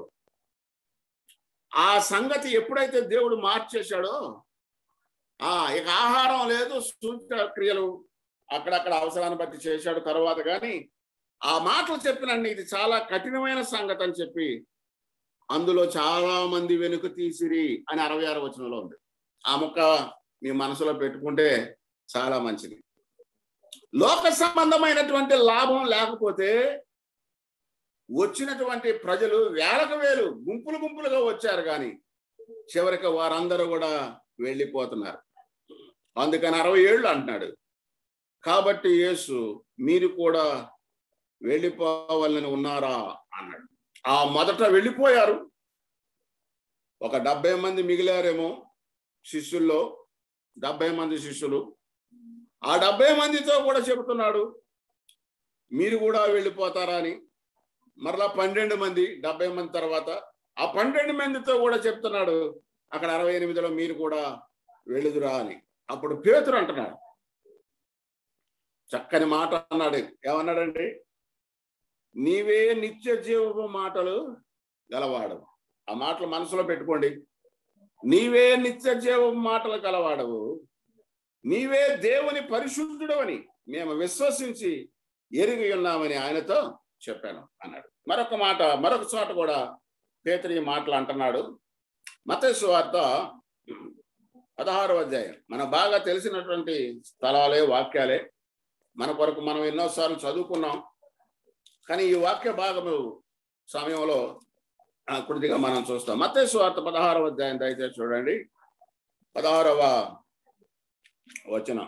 ఆ సంగతి ఎప్పుడైతే దేవుడు మార్చేశాడో ఆ ఇక ఆహారం లేదు సూచన క్రియలు అక్కడక్కడ అవసరాన్ని బట్టి చేశాడు తర్వాత కానీ ఆ మాటలు చెప్పినండి ఇది చాలా కఠినమైన సంగతి అని చెప్పి అందులో చాలా మంది వెనుక తీసిరి అని అరవై ఆరు వచనంలో ఉంది ఆ ముక్క మీ మనసులో పెట్టుకుంటే చాలా మంచిది లోక సంబంధమైనటువంటి లాభం లేకపోతే వచ్చినటువంటి ప్రజలు వేలకు వేలు గుంపులు గుంపులుగా వచ్చారు కానీ చివరికి వారందరూ కూడా వెళ్ళిపోతున్నారు అందుకని అరవై ఏళ్ళు అంటున్నాడు కాబట్టి యేసు మీరు కూడా వెళ్ళిపోవాలని ఉన్నారా అన్నాడు ఆ మొదట వెళ్ళిపోయారు ఒక డెబ్బై మంది మిగిలారేమో శిష్యుల్లో డెబ్బై మంది శిష్యులు ఆ డెబ్బై మందితో కూడా చెబుతున్నాడు మీరు కూడా వెళ్ళిపోతారా అని మరలా పన్నెండు మంది డెబ్బై మంది తర్వాత ఆ పన్నెండు మందితో కూడా చెప్తున్నాడు అక్కడ అరవై ఎనిమిదిలో మీరు కూడా వెళ్ళుదురా అని అప్పుడు పేతురు అంటున్నాడు చక్కని మాట అన్నాడు ఏమన్నాడండి నీవే నిత్య జీవపు మాటలు గలవాడు ఆ మాటలు మనసులో పెట్టుకోండి నీవే నిత్య జీవపు మాటలు గలవాడవు నీవే దేవుని పరిశుద్ధుడవని మేము విశ్వసించి ఎరిగి ఉన్నామని ఆయనతో చెప్పాను అన్నాడు మరొక మాట మరొక చోట కూడా పేతురి ఈ మాటలు అంటున్నాడు మతేసు వార్త పదహారో అధ్యాయం మన బాగా తెలిసినటువంటి స్థలాలే వాక్యాలే మన కొరకు మనం ఎన్నోసార్లు చదువుకున్నాం కానీ ఈ వాక్య భాగము సమయంలో ఆ, కొద్దిగా మనం చూస్తాం మతేసు వార్త పదహారవ అధ్యాయం దయచేసి చూడండి పదహారవ వచనం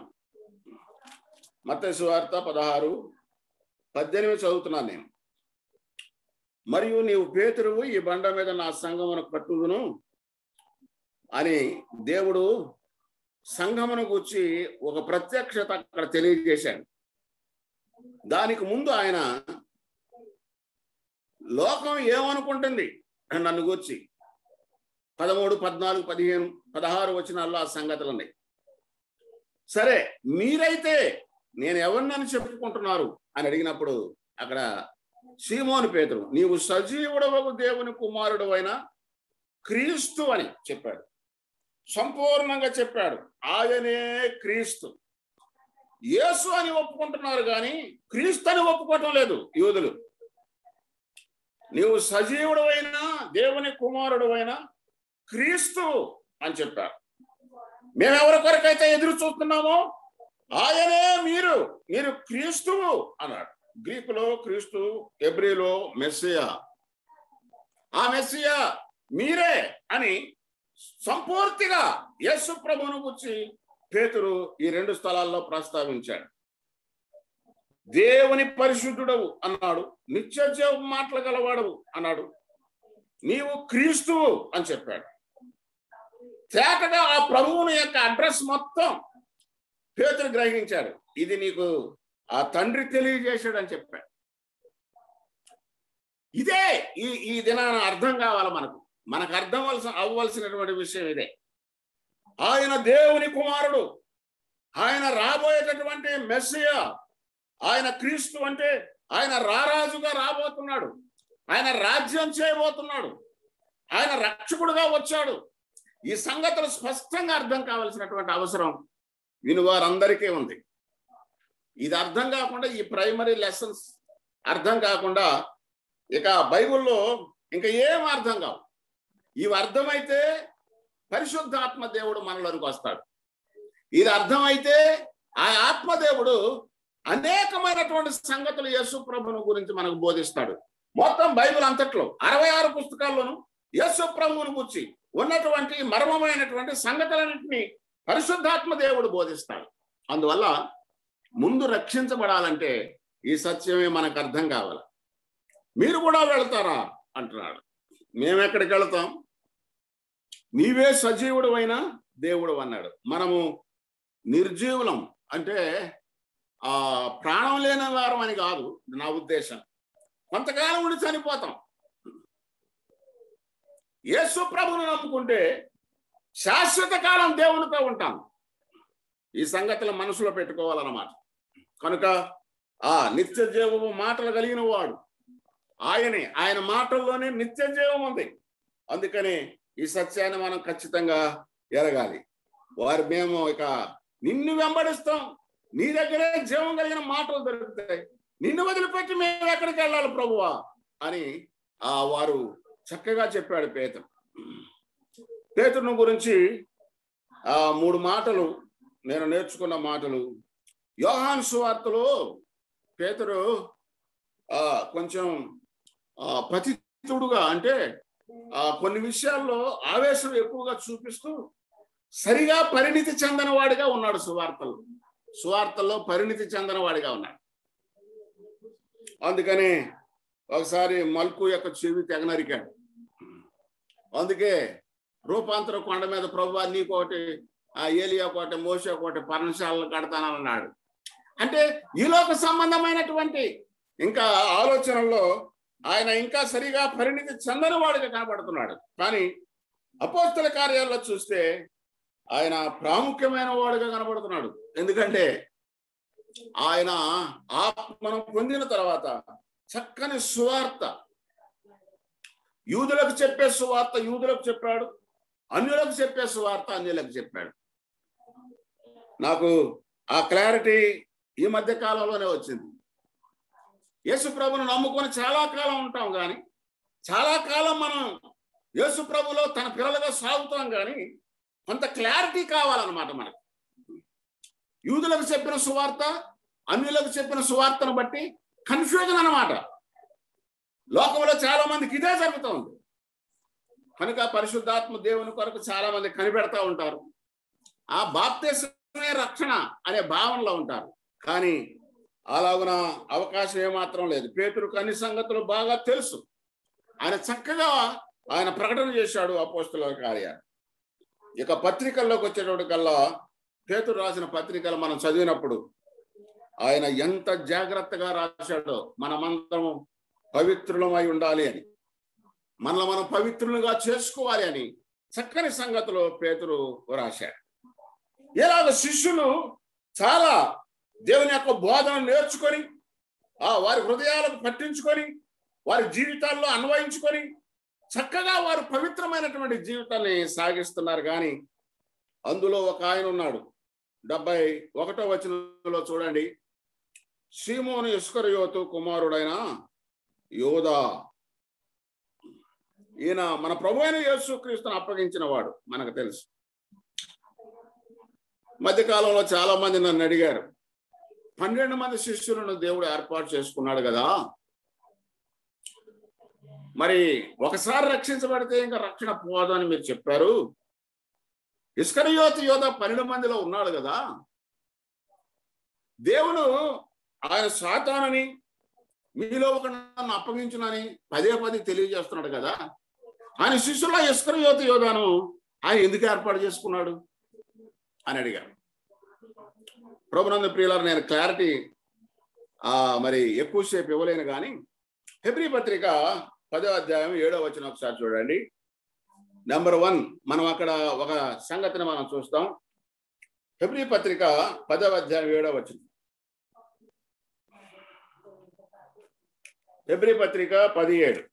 మతేసు వార్త పదహారు పద్దెనిమిది చదువుతున్నాను నేను మరియు నీవు పేతురువు ఈ బండ మీద నా సంఘమును కట్టుదును అని దేవుడు సంఘమును గుర్చి ఒక ప్రత్యక్షత అక్కడ తెలియజేశాడు దానికి ముందు ఆయన లోకం ఏమనుకుంటుంది నన్ను గూర్చి పదమూడు పద్నాలుగు పదిహేను పదహారు వచనాల్లో ఆ సంగతులు ఉన్నాయి సరే మీరైతే నేను ఎవరినని చెప్పుకుంటున్నారు అని అడిగినప్పుడు అక్కడ సీమోని పేతురు నీవు సజీవుడవకు దేవుని కుమారుడు అయిన క్రీస్తు అని చెప్పాడు సంపూర్ణంగా చెప్పాడు ఆయనే క్రీస్తు యేసు అని ఒప్పుకుంటున్నారు కానీ క్రీస్తు అని ఒప్పుకోవటం లేదు యూదులు నీవు సజీవుడు అయినా దేవుని కుమారుడు అయినా క్రీస్తు అని చెప్పారు మేమెవరి కొరకైతే ఎదురు చూస్తున్నామో ఆయనే మీరు మీరు క్రీస్తువు అన్నాడు గ్రీకులో క్రీస్తు ఎబ్రిలో మెస్సియా ఆ మెస్సియా మీరే అని సంపూర్తిగా యేసు ప్రభువును గురించి పేతురు ఈ రెండు స్థలాల్లో ప్రస్తావించాడు దేవుని పరిశుద్ధుడవు అన్నాడు నిత్యజీవ మాటలు గలవాడవు అన్నాడు నీవు క్రీస్తువు అని చెప్పాడు తేటగా ఆ ప్రభువుని యొక్క అడ్రస్ మొత్తం పేతురు గ్రహించాడు ఇది నీకు ఆ తండ్రి తెలియజేశాడు అని చెప్పాడు ఇదే ఈ ఈ దినాన అర్థం కావాలి మనకు మనకు అర్థం వలసిన అవ్వవలసినటువంటి విషయం ఇదే ఆయన దేవుని కుమారుడు ఆయన రాబోయేటటువంటి మెస్సియా ఆయన క్రీస్తు అంటే ఆయన రారాజుగా రాబోతున్నాడు ఆయన రాజ్యం చేయబోతున్నాడు ఆయన రక్షకుడుగా వచ్చాడు ఈ సంగతులు స్పష్టంగా అర్థం కావలసినటువంటి అవసరం విని వారందరికీ ఉంది ఇది అర్థం కాకుండా ఈ ప్రైమరీ లెసన్స్ అర్థం కాకుండా ఇక బైబిల్లో ఇంకా ఏం అర్థం కావు ఇవి అర్థమైతే పరిశుద్ధాత్మ దేవుడు మనలోనికి వస్తాడు ఇది అర్థమైతే ఆ ఆత్మదేవుడు అనేకమైనటువంటి సంగతులు యేసు ప్రభును గురించి మనకు బోధిస్తాడు మొత్తం బైబిల్ అంతట్లో అరవై ఆరు పుస్తకాల్లోనూ యేసు ప్రభువును గురించి ఉన్నటువంటి మర్మమైనటువంటి సంగతులన్నింటినీ పరిశుద్ధాత్మ దేవుడు బోధిస్తాడు అందువల్ల ముందు రక్షించబడాలంటే ఈ సత్యమే మనకు అర్థం కావాలి మీరు కూడా వెళ్తారా అంటున్నాడు మేము ఎక్కడికి వెళ్తాం నీవే సజీవుడు అయినా దేవుడు అన్నాడు మనము నిర్జీవులం అంటే ఆ ప్రాణం లేని వారం అని కాదు నా ఉద్దేశం కొంతకాలం ఉండి చనిపోతాం యేసు ప్రభును నమ్ముకుంటే శాశ్వత కాలం దేవునితో ఉంటాం ఈ సంగతులు మనసులో పెట్టుకోవాలన్నమాట కనుక ఆ నిత్య జీవము మాటలు కలిగిన వాడు ఆయనే ఆయన మాటల్లోనే నిత్య జీవం ఉంది అందుకని ఈ సత్యాన్ని మనం ఖచ్చితంగా ఎరగాలి వారు మేము ఇక నిన్ను వెంబడిస్తాం నీ దగ్గరే జీవం కలిగిన మాటలు దొరుకుతాయి నిన్ను వదిలిపెట్టి మేము ఎక్కడికి వెళ్ళాలి ప్రభువా అని ఆ వారు చక్కగా చెప్పాడు పేతురు పేతురును గురించి ఆ మూడు మాటలు నేను నేర్చుకున్న మాటలు యోహాన్ సువార్తలో పేతురు ఆ కొంచెం ఆ పతితుడుగా అంటే ఆ కొన్ని విషయాల్లో ఆవేశం ఎక్కువగా చూపిస్తూ సరిగా పరిణితి చెందిన వాడిగా ఉన్నాడు సువార్తలు సువార్తల్లో పరిణితి చెందిన వాడిగా ఉన్నాడు అందుకని ఒకసారి మల్కు యొక్క చెవి తెగనరికాడు అందుకే రూపాంతర కొండ మీద ప్రభు నీకోటి ఆ ఏలియా కోట మోసే కోట పర్ణశాలలు కడతానన్నాడు అంటే ఈలోక సంబంధమైనటువంటి ఇంకా ఆలోచనల్లో ఆయన ఇంకా సరిగా పరిణితి చెందని వాడిగా కనబడుతున్నాడు కానీ అపోస్తల కార్యాల్లో చూస్తే ఆయన ప్రాముఖ్యమైన వాడుగా కనబడుతున్నాడు ఎందుకంటే ఆయన ఆత్మను పొందిన తర్వాత చక్కని సువార్త యూదులకు చెప్పే సువార్త యూదులకు చెప్పాడు అన్యులకు చెప్పే సువార్త అన్యులకు చెప్పాడు నాకు ఆ క్లారిటీ ఈ మధ్య కాలంలోనే వచ్చింది యేసు ప్రభును నమ్ముకొని చాలా కాలం ఉంటాం కానీ చాలా కాలం మనం యేసు ప్రభులో తన పిల్లలుగా సాగుతాం కానీ కొంత క్లారిటీ కావాలన్నమాట మనకు యూదులకు చెప్పిన సువార్త అన్యులకు చెప్పిన సువార్తను బట్టి కన్ఫ్యూజన్ అన్నమాట లోకంలో చాలా మందికి ఇదే జరుగుతుంది కనుక పరిశుద్ధాత్మ దేవుని కొరకు చాలా మంది కనిపెడతా ఉంటారు ఆ బాప్తేశమే రక్షణ అనే భావనలో ఉంటారు కానీ అలాగున అవకాశం ఏమాత్రం లేదు పేతురుకు అన్ని సంగతులు బాగా తెలుసు ఆయన చక్కగా ఆయన ప్రకటన చేశాడు అపోస్తుల కార్యాలు ఇక పత్రికల్లోకి వచ్చేటప్పుడు కల్లా పేతురు రాసిన పత్రికలు మనం చదివినప్పుడు ఆయన ఎంత జాగ్రత్తగా రాశాడో మనమందరం పవిత్రులమై ఉండాలి అని మనల్ని మనం పవిత్రులుగా చేసుకోవాలి అని చక్కని సంగతిలో పేతురు రాశాడు ఇలాగ శిష్యులు చాలా దేవుని యొక్క బోధన నేర్చుకొని ఆ వారి హృదయాలకు పట్టించుకొని వారి జీవితాల్లో అన్వయించుకొని చక్కగా వారు పవిత్రమైనటువంటి జీవితాన్ని సాగిస్తున్నారు కానీ అందులో ఒక ఆయన ఉన్నాడు డెబ్బై ఒకటో వచనంలో చూడండి సీమోను ఇస్కరయోతు కుమారుడైన యోధా ఈయన మన ప్రభు అయిన యేసుక్రీస్తును అప్పగించిన వాడు మనకు తెలుసు మధ్యకాలంలో చాలా మంది నన్ను అడిగారు పన్నెండు మంది శిష్యులను దేవుడు ఏర్పాటు చేసుకున్నాడు కదా మరి ఒకసారి రక్షించబడితే ఇంకా రక్షణ పోదు అని మీరు చెప్పారు ఇస్కరియోతు యోధ పన్నెండు మందిలో ఉన్నాడు కదా దేవుడు ఆయన సాతానని మీలో ఒక నన్ను అప్పగించునని పదే పదే తెలియజేస్తున్నాడు కదా ఆయన శిష్యుల ఇస్కరియోతు యోధాను ఆయన ఎందుకు ఏర్పాటు చేసుకున్నాడు అని అడిగారు ప్రభునంద ప్రియులారు నేను క్లారిటీ ఆ మరి ఎక్కువసేపు ఇవ్వలేను కానీ హెబ్రి పత్రిక పదో అధ్యాయం ఏడో వచ్చిన ఒకసారి చూడండి నెంబర్ వన్ మనం అక్కడ ఒక సంగతిని మనం చూస్తాం హెబ్రి పత్రిక పదవ అధ్యాయం ఏడో వచ్చిన హెబ్రి పత్రిక పదిహేడు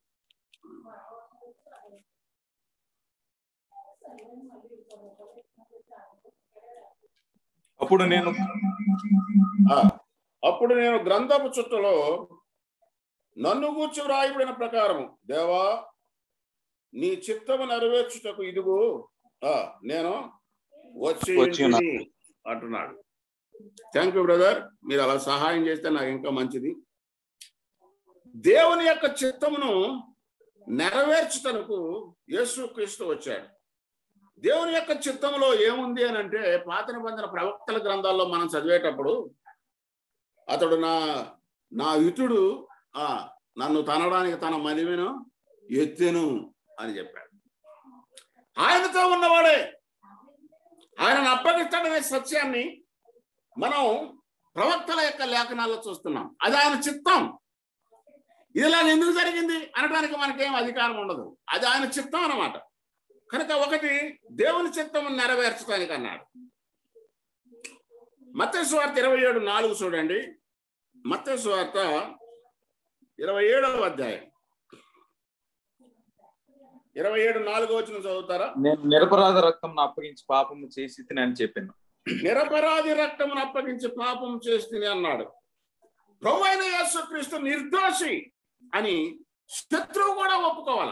అప్పుడు నేను ఆ, అప్పుడు నేను గ్రంథపు చుట్టలో నన్ను గూర్చి వ్రాయబడిన ప్రకారము దేవా నీ చిత్తము నెరవేర్చుటకు ఇదిగో ఆ, నేను వచ్చి వచ్చి ఉన్నా. ఇంటిని అంటున్నాడు థ్యాంక్ యూ బ్రదర్ మీరు అలా సహాయం చేస్తే నాకు ఇంకా మంచిది దేవుని యొక్క చిత్తమును నెరవేర్చుటకు యేసుక్రీస్తు వచ్చాడు దేవుని యొక్క చిత్తంలో ఏముంది అని అంటే పాత నిబంధన ప్రవక్తల గ్రంథాల్లో మనం చదివేటప్పుడు అతడు నా నా యుతుడు ఆ నన్ను తనడానికి తన మలిమెను ఎత్తెను అని చెప్పాడు ఆయనతో ఉన్నవాడే ఆయనను అప్పగిస్తాడనే సత్యాన్ని మనం ప్రవక్తల యొక్క లేఖనాల్లో చూస్తున్నాం అది ఆయన చిత్తం ఇది ఇలా ఎందుకు జరిగింది అనడానికి మనకేం అధికారం ఉండదు అది ఆయన చిత్తం అన్నమాట కనుక ఒకటి దేవుని చిత్తం నెరవేర్చడానికి అన్నాడు మత్స్వార్త ఇరవై ఏడు నాలుగు చూడండి మత్స్వార్త ఇరవై ఏడవ అధ్యాయం ఇరవై ఏడు నాలుగు వచ్చిన చదువుతారా నేను నిరపరాధ రక్తం అప్పగించి పాపము చేసి అని చెప్పాను నిరపరాధి రక్తమును అప్పగించి పాపం చేస్తుంది అన్నాడు ప్రభు అయిన యేసుక్రీస్తు నిర్దోషి అని శత్రువు కూడా ఒప్పుకోవాలి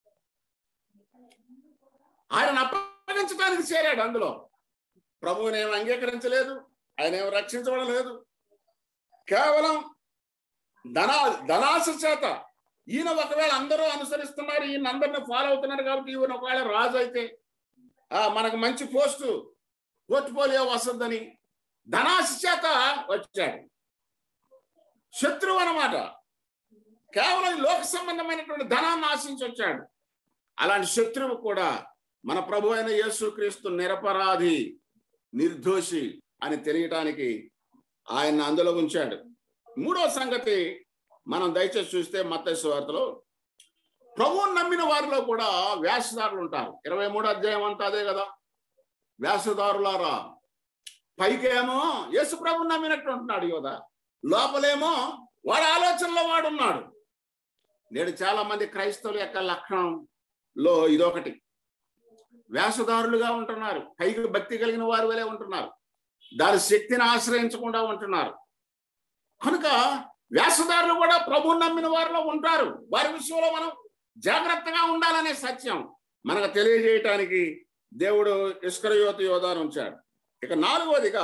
ఆయన అప్పగించడానికి చేరాడు అందులో ప్రభువుని ఏం అంగీకరించలేదు ఆయన ఏం రక్షించబడలేదు కేవలం ధనా ధనాశ చేత ఈయన ఒకవేళ అందరూ అనుసరిస్తున్నారు ఈయన అందరిని ఫాలో అవుతున్నారు కాబట్టి ఈయన ఒకవేళ రాజు అయితే ఆ మనకు మంచి పోస్టు పోర్ట్ఫోలియో వస్తుందని ధనాశ చేత వచ్చాడు శత్రువు అన్నమాట కేవలం ఈ లోక సంబంధమైనటువంటి ధనాన్ని ఆశించి వచ్చాడు అలాంటి శత్రువు కూడా మన ప్రభు అయిన యేసుక్రీస్తు నిరపరాధి నిర్దోషి అని తెలియటానికి ఆయన అందులో ఉంచాడు మూడో సంగతి మనం దయచేసి చూస్తే మత్తయి వార్తలో ప్రభువుని నమ్మిన వారిలో కూడా వ్యాసదారులు ఉంటారు ఇరవై మూడో అధ్యాయం అంతా అదే కదా వ్యాసదారులారా పైకేమో యేసు ప్రభు నమ్మినట్టు ఉంటున్నాడు యోధ లోపలేమో వాడి ఆలోచనలో వాడున్నాడు నేడు చాలా మంది క్రైస్తవుల యొక్క లక్షణంలో ఇదొకటి వ్యాసదారులుగా ఉంటున్నారు పైకి భక్తి కలిగిన వారి వలె ఉంటున్నారు దాని శక్తిని ఆశ్రయించకుండా ఉంటున్నారు కనుక వ్యాసదారులు కూడా ప్రభు నమ్మిన వారిలో ఉంటారు వారి విషయంలో మనం జాగ్రత్తగా ఉండాలనే సత్యం మనకు తెలియజేయటానికి దేవుడు ఇస్కరయోతి యోధాను ఉంచాడు ఇక నాలుగవదిగా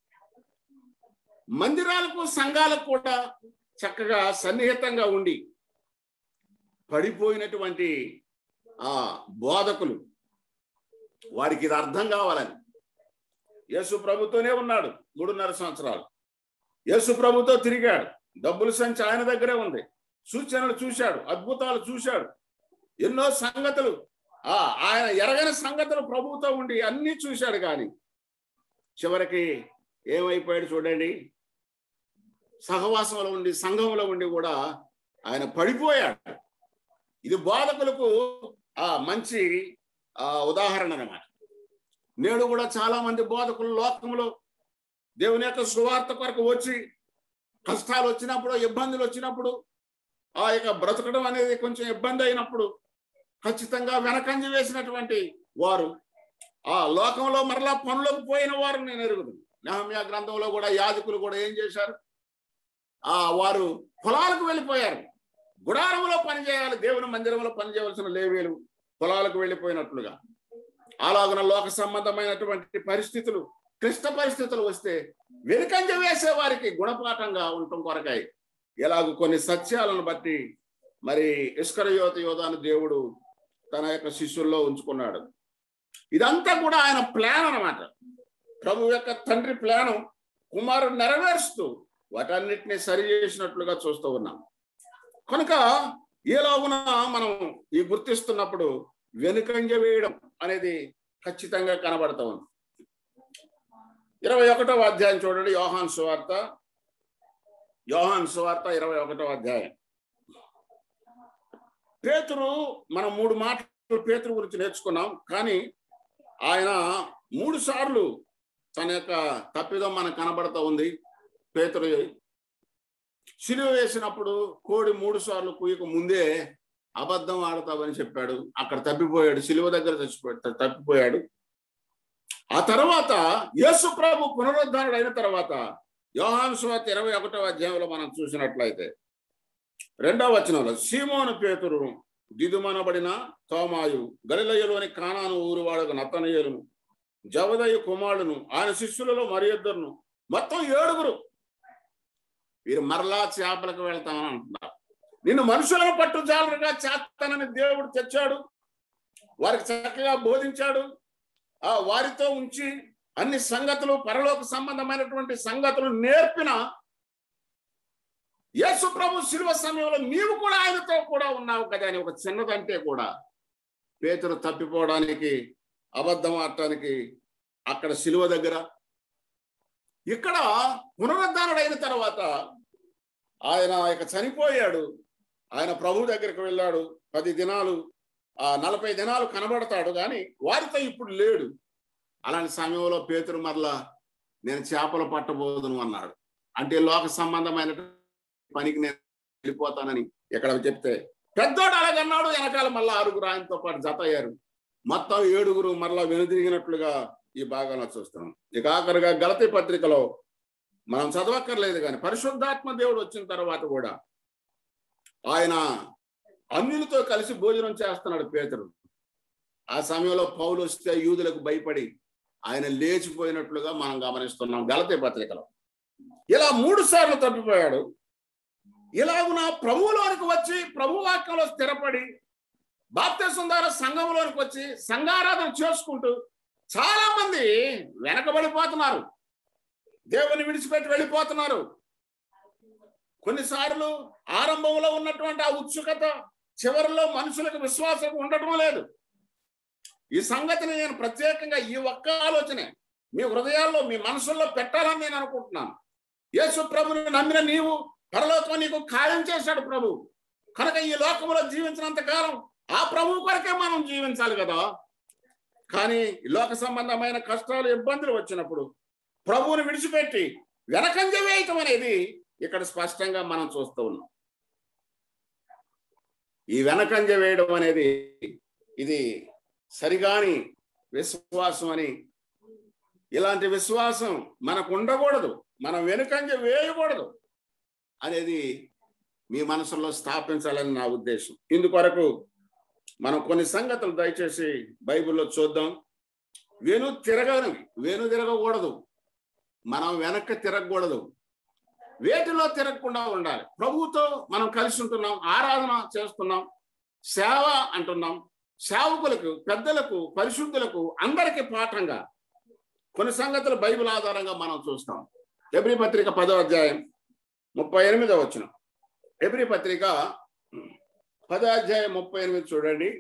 మందిరాలకు సంఘాలకు కూడా చక్కగా సన్నిహితంగా ఉండి పడిపోయినటువంటి ఆ బోధకులు వారికి ఇది అర్థం కావాలని యేసు ప్రభుతోనే ఉన్నాడు మూడున్నర సంవత్సరాలు యేసు ప్రభుతో తిరిగాడు డబ్బుల సంచి ఆయన దగ్గరే ఉంది సూచనలు చూశాడు అద్భుతాలు చూశాడు ఎన్నో సంగతులు ఆ ఆయన ఎరగని సంగతులు ప్రభువుతో ఉండి అన్ని చూశాడు కానీ చివరికి ఏమైపోయాడు చూడండి సహవాసంలో ఉండి సంఘంలో ఉండి కూడా ఆయన పడిపోయాడు ఇది బోధకులకు ఆ మంచి ఆ ఉదాహరణ అన్నమాట నేడు కూడా చాలా మంది బోధకులు లోకంలో దేవుని యొక్క సువార్త కొరకు వచ్చి కష్టాలు వచ్చినప్పుడు ఇబ్బందులు వచ్చినప్పుడు ఆ యొక్క బ్రతకడం అనేది కొంచెం ఇబ్బంది అయినప్పుడు ఖచ్చితంగా వెనకంజ వేసినటువంటి వారు ఆ లోకంలో మరలా పనులకు పోయిన వారు నేను ఎరుగుదు నెహమ్యా గ్రంథంలో కూడా యాజకులు కూడా ఏం చేశారు ఆ వారు పొలాలకు వెళ్ళిపోయారు గుడారంలో పనిచేయాలి దేవుని మందిరంలో పనిచేయవలసిన లేవీలు పొలాలకు వెళ్ళిపోయినట్లుగా అలాగున లోక సంబంధమైనటువంటి పరిస్థితులు క్లిష్ట పరిస్థితులు వస్తే వెనుకంజ వేసే వారికి గుణపాఠంగా ఉండటం కొరకాయి ఎలాగూ కొన్ని సత్యాలను బట్టి మరి ఇస్కరయోత యోధాను దేవుడు తన యొక్క శిష్యుల్లో ఉంచుకున్నాడు ఇదంతా కూడా ఆయన ప్లాన్ అన్నమాట ప్రభు యొక్క తండ్రి ప్లాను కుమారుడు నెరవేరుస్తూ వాటన్నిటిని సరి చేసినట్లుగా చూస్తూ ఉన్నాం కనుక ఈలోగున మనం ఈ గుర్తిస్తున్నప్పుడు వెనుకంజ వేయడం అనేది ఖచ్చితంగా కనబడతా ఉంది ఇరవై ఒకటవ అధ్యాయం చూడండి యోహాన్ సువార్త యోహాన్ సువార్త ఇరవై ఒకటవ అధ్యాయం పేతురు మనం మూడు మాటలు పేతురు గురించి నేర్చుకున్నాం కానీ ఆయన మూడు సార్లు తన యొక్క తప్పిదం మనకు కనబడతా ఉంది పేతురు సిలువ వేసినప్పుడు కోడి మూడు సార్లు కుయ్యకు ముందే అబద్ధం ఆడతావని చెప్పాడు అక్కడ తప్పిపోయాడు సిలువ దగ్గర చచ్చిపోయాడు తప్పిపోయాడు ఆ తర్వాత యేసు ప్రభు పునరుద్ధానుడు అయిన తర్వాత యోహాను స్వాత ఇరవై ఒకటవ అధ్యాయంలో మనం చూసినట్లయితే రెండవ వచనంలో సీమోను పేతురు దిదుమనబడిన తోమాయు గలిలయలోని కానాను ఊరువాడకు నత్తనయ్యలు జవదయ్య కుమారుడును ఆయన శిష్యులలో మరి ఇద్దరును మొత్తం ఏడుగురు వీరు మరలా చేపలకు వెళ్తామని అంటున్నారు నిన్ను మనుషులను పట్టు జాలరుగా చేస్తానని దేవుడు తెచ్చాడు వారికి చక్కగా బోధించాడు ఆ వారితో ఉంచి అన్ని సంగతులు పరలోక సంబంధమైనటువంటి సంగతులు నేర్పిన యేసు ప్రభు శిలువ సమయంలో నీవు కూడా ఆయనతో కూడా ఉన్నావు కదా అని ఒక చిన్నదంటే కూడా పేతురు తప్పిపోవడానికి అబద్ధం ఆడటానికి అక్కడ శిలువ దగ్గర ఇక్కడ పునరుద్ధానుడు అయిన తర్వాత ఆయన ఇక చనిపోయాడు ఆయన ప్రభు దగ్గరికి వెళ్ళాడు పది దినాలు ఆ నలభై దినాలు కనబడతాడు కానీ వారితో ఇప్పుడు లేడు అలాంటి సమయంలో పేతురు మరలా నేను చేపలు పట్టబోదును అన్నాడు అంటే లోక సంబంధమైన పనికి నేను వెళ్ళిపోతానని ఇక్కడ చెప్తే పెద్దోడు అలాగన్నాడు వెనకాల మళ్ళా ఆరుగురు ఆయనతో పాటు జత అయ్యారు మొత్తం ఏడుగురు మరలా వెనుదిరిగినట్లుగా ఈ భాగంలో చూస్తున్నాం ఇక ఆఖరిగా గలతి పత్రికలో మనం చదవక్కర్లేదు కానీ పరిశుద్ధాత్మ దేవుడు వచ్చిన తర్వాత కూడా ఆయన అన్యులతో కలిసి భోజనం చేస్తున్నాడు పేతురు ఆ సమయంలో పౌలు వస్తే యూదులకు భయపడి ఆయన లేచిపోయినట్లుగా మనం గమనిస్తున్నాం గలతే పత్రికలో ఇలా మూడు సార్లు తప్పిపోయాడు ఇలాగున ప్రభువులోనికి వచ్చి ప్రభు వాక్యంలో స్థిరపడి బాప్తీసం ద్వారా సంఘంలోనికి వచ్చి సంఘారాధన చేసుకుంటూ చాలా మంది వెనకబడిపోతున్నారు దేవుని విడిచిపెట్టి వెళ్ళిపోతున్నారు కొన్నిసార్లు ఆరంభంలో ఉన్నటువంటి ఆ ఉత్సుకత చివరిలో మనుషులకు విశ్వాసం ఉండటం లేదు ఈ సంగతిని నేను ప్రత్యేకంగా ఈ ఒక్క ఆలోచనే మీ హృదయాల్లో మీ మనసుల్లో పెట్టాలని నేను అనుకుంటున్నాను యేసు ప్రభుని నమ్మిన నీవు పరలోకం నీకు ఖాయం చేశాడు ప్రభు కనుక ఈ లోకంలో జీవించినంత కాలం ఆ ప్రభు కొరకే మనం జీవించాలి కదా కానీ లోక సంబంధమైన కష్టాలు ఇబ్బందులు వచ్చినప్పుడు ప్రభువుని విడిచిపెట్టి వెనకంజ వేయటం అనేది ఇక్కడ స్పష్టంగా మనం చూస్తూ ఉన్నాం ఈ వెనకంజ వేయడం అనేది ఇది సరిగాని విశ్వాసం అని ఇలాంటి విశ్వాసం మనకు ఉండకూడదు మనం వెనుకంజ వేయకూడదు అనేది మీ మనసులో స్థాపించాలని నా ఉద్దేశం ఇందుకొరకు మనం కొన్ని సంగతులు దయచేసి బైబిల్లో చూద్దాం వెను తిరగని వెను తిరగకూడదు మనం వెనక్కి తిరగకూడదు వేటిలో తిరగకుండా ఉండాలి ప్రభువుతో మనం కలిసి ఉంటున్నాం ఆరాధన చేస్తున్నాం సేవ అంటున్నాం సేవకులకు పెద్దలకు పరిశుద్ధులకు అందరికీ పాఠంగా కొన్ని సంగతులు బైబిల్ ఆధారంగా మనం చూస్తాం ఎబ్రి పత్రిక పదో అధ్యాయం ముప్పై ఎనిమిదో వచ్చిన ఎబ్రి పత్రిక పదో అధ్యాయం ముప్పై ఎనిమిది చూడండి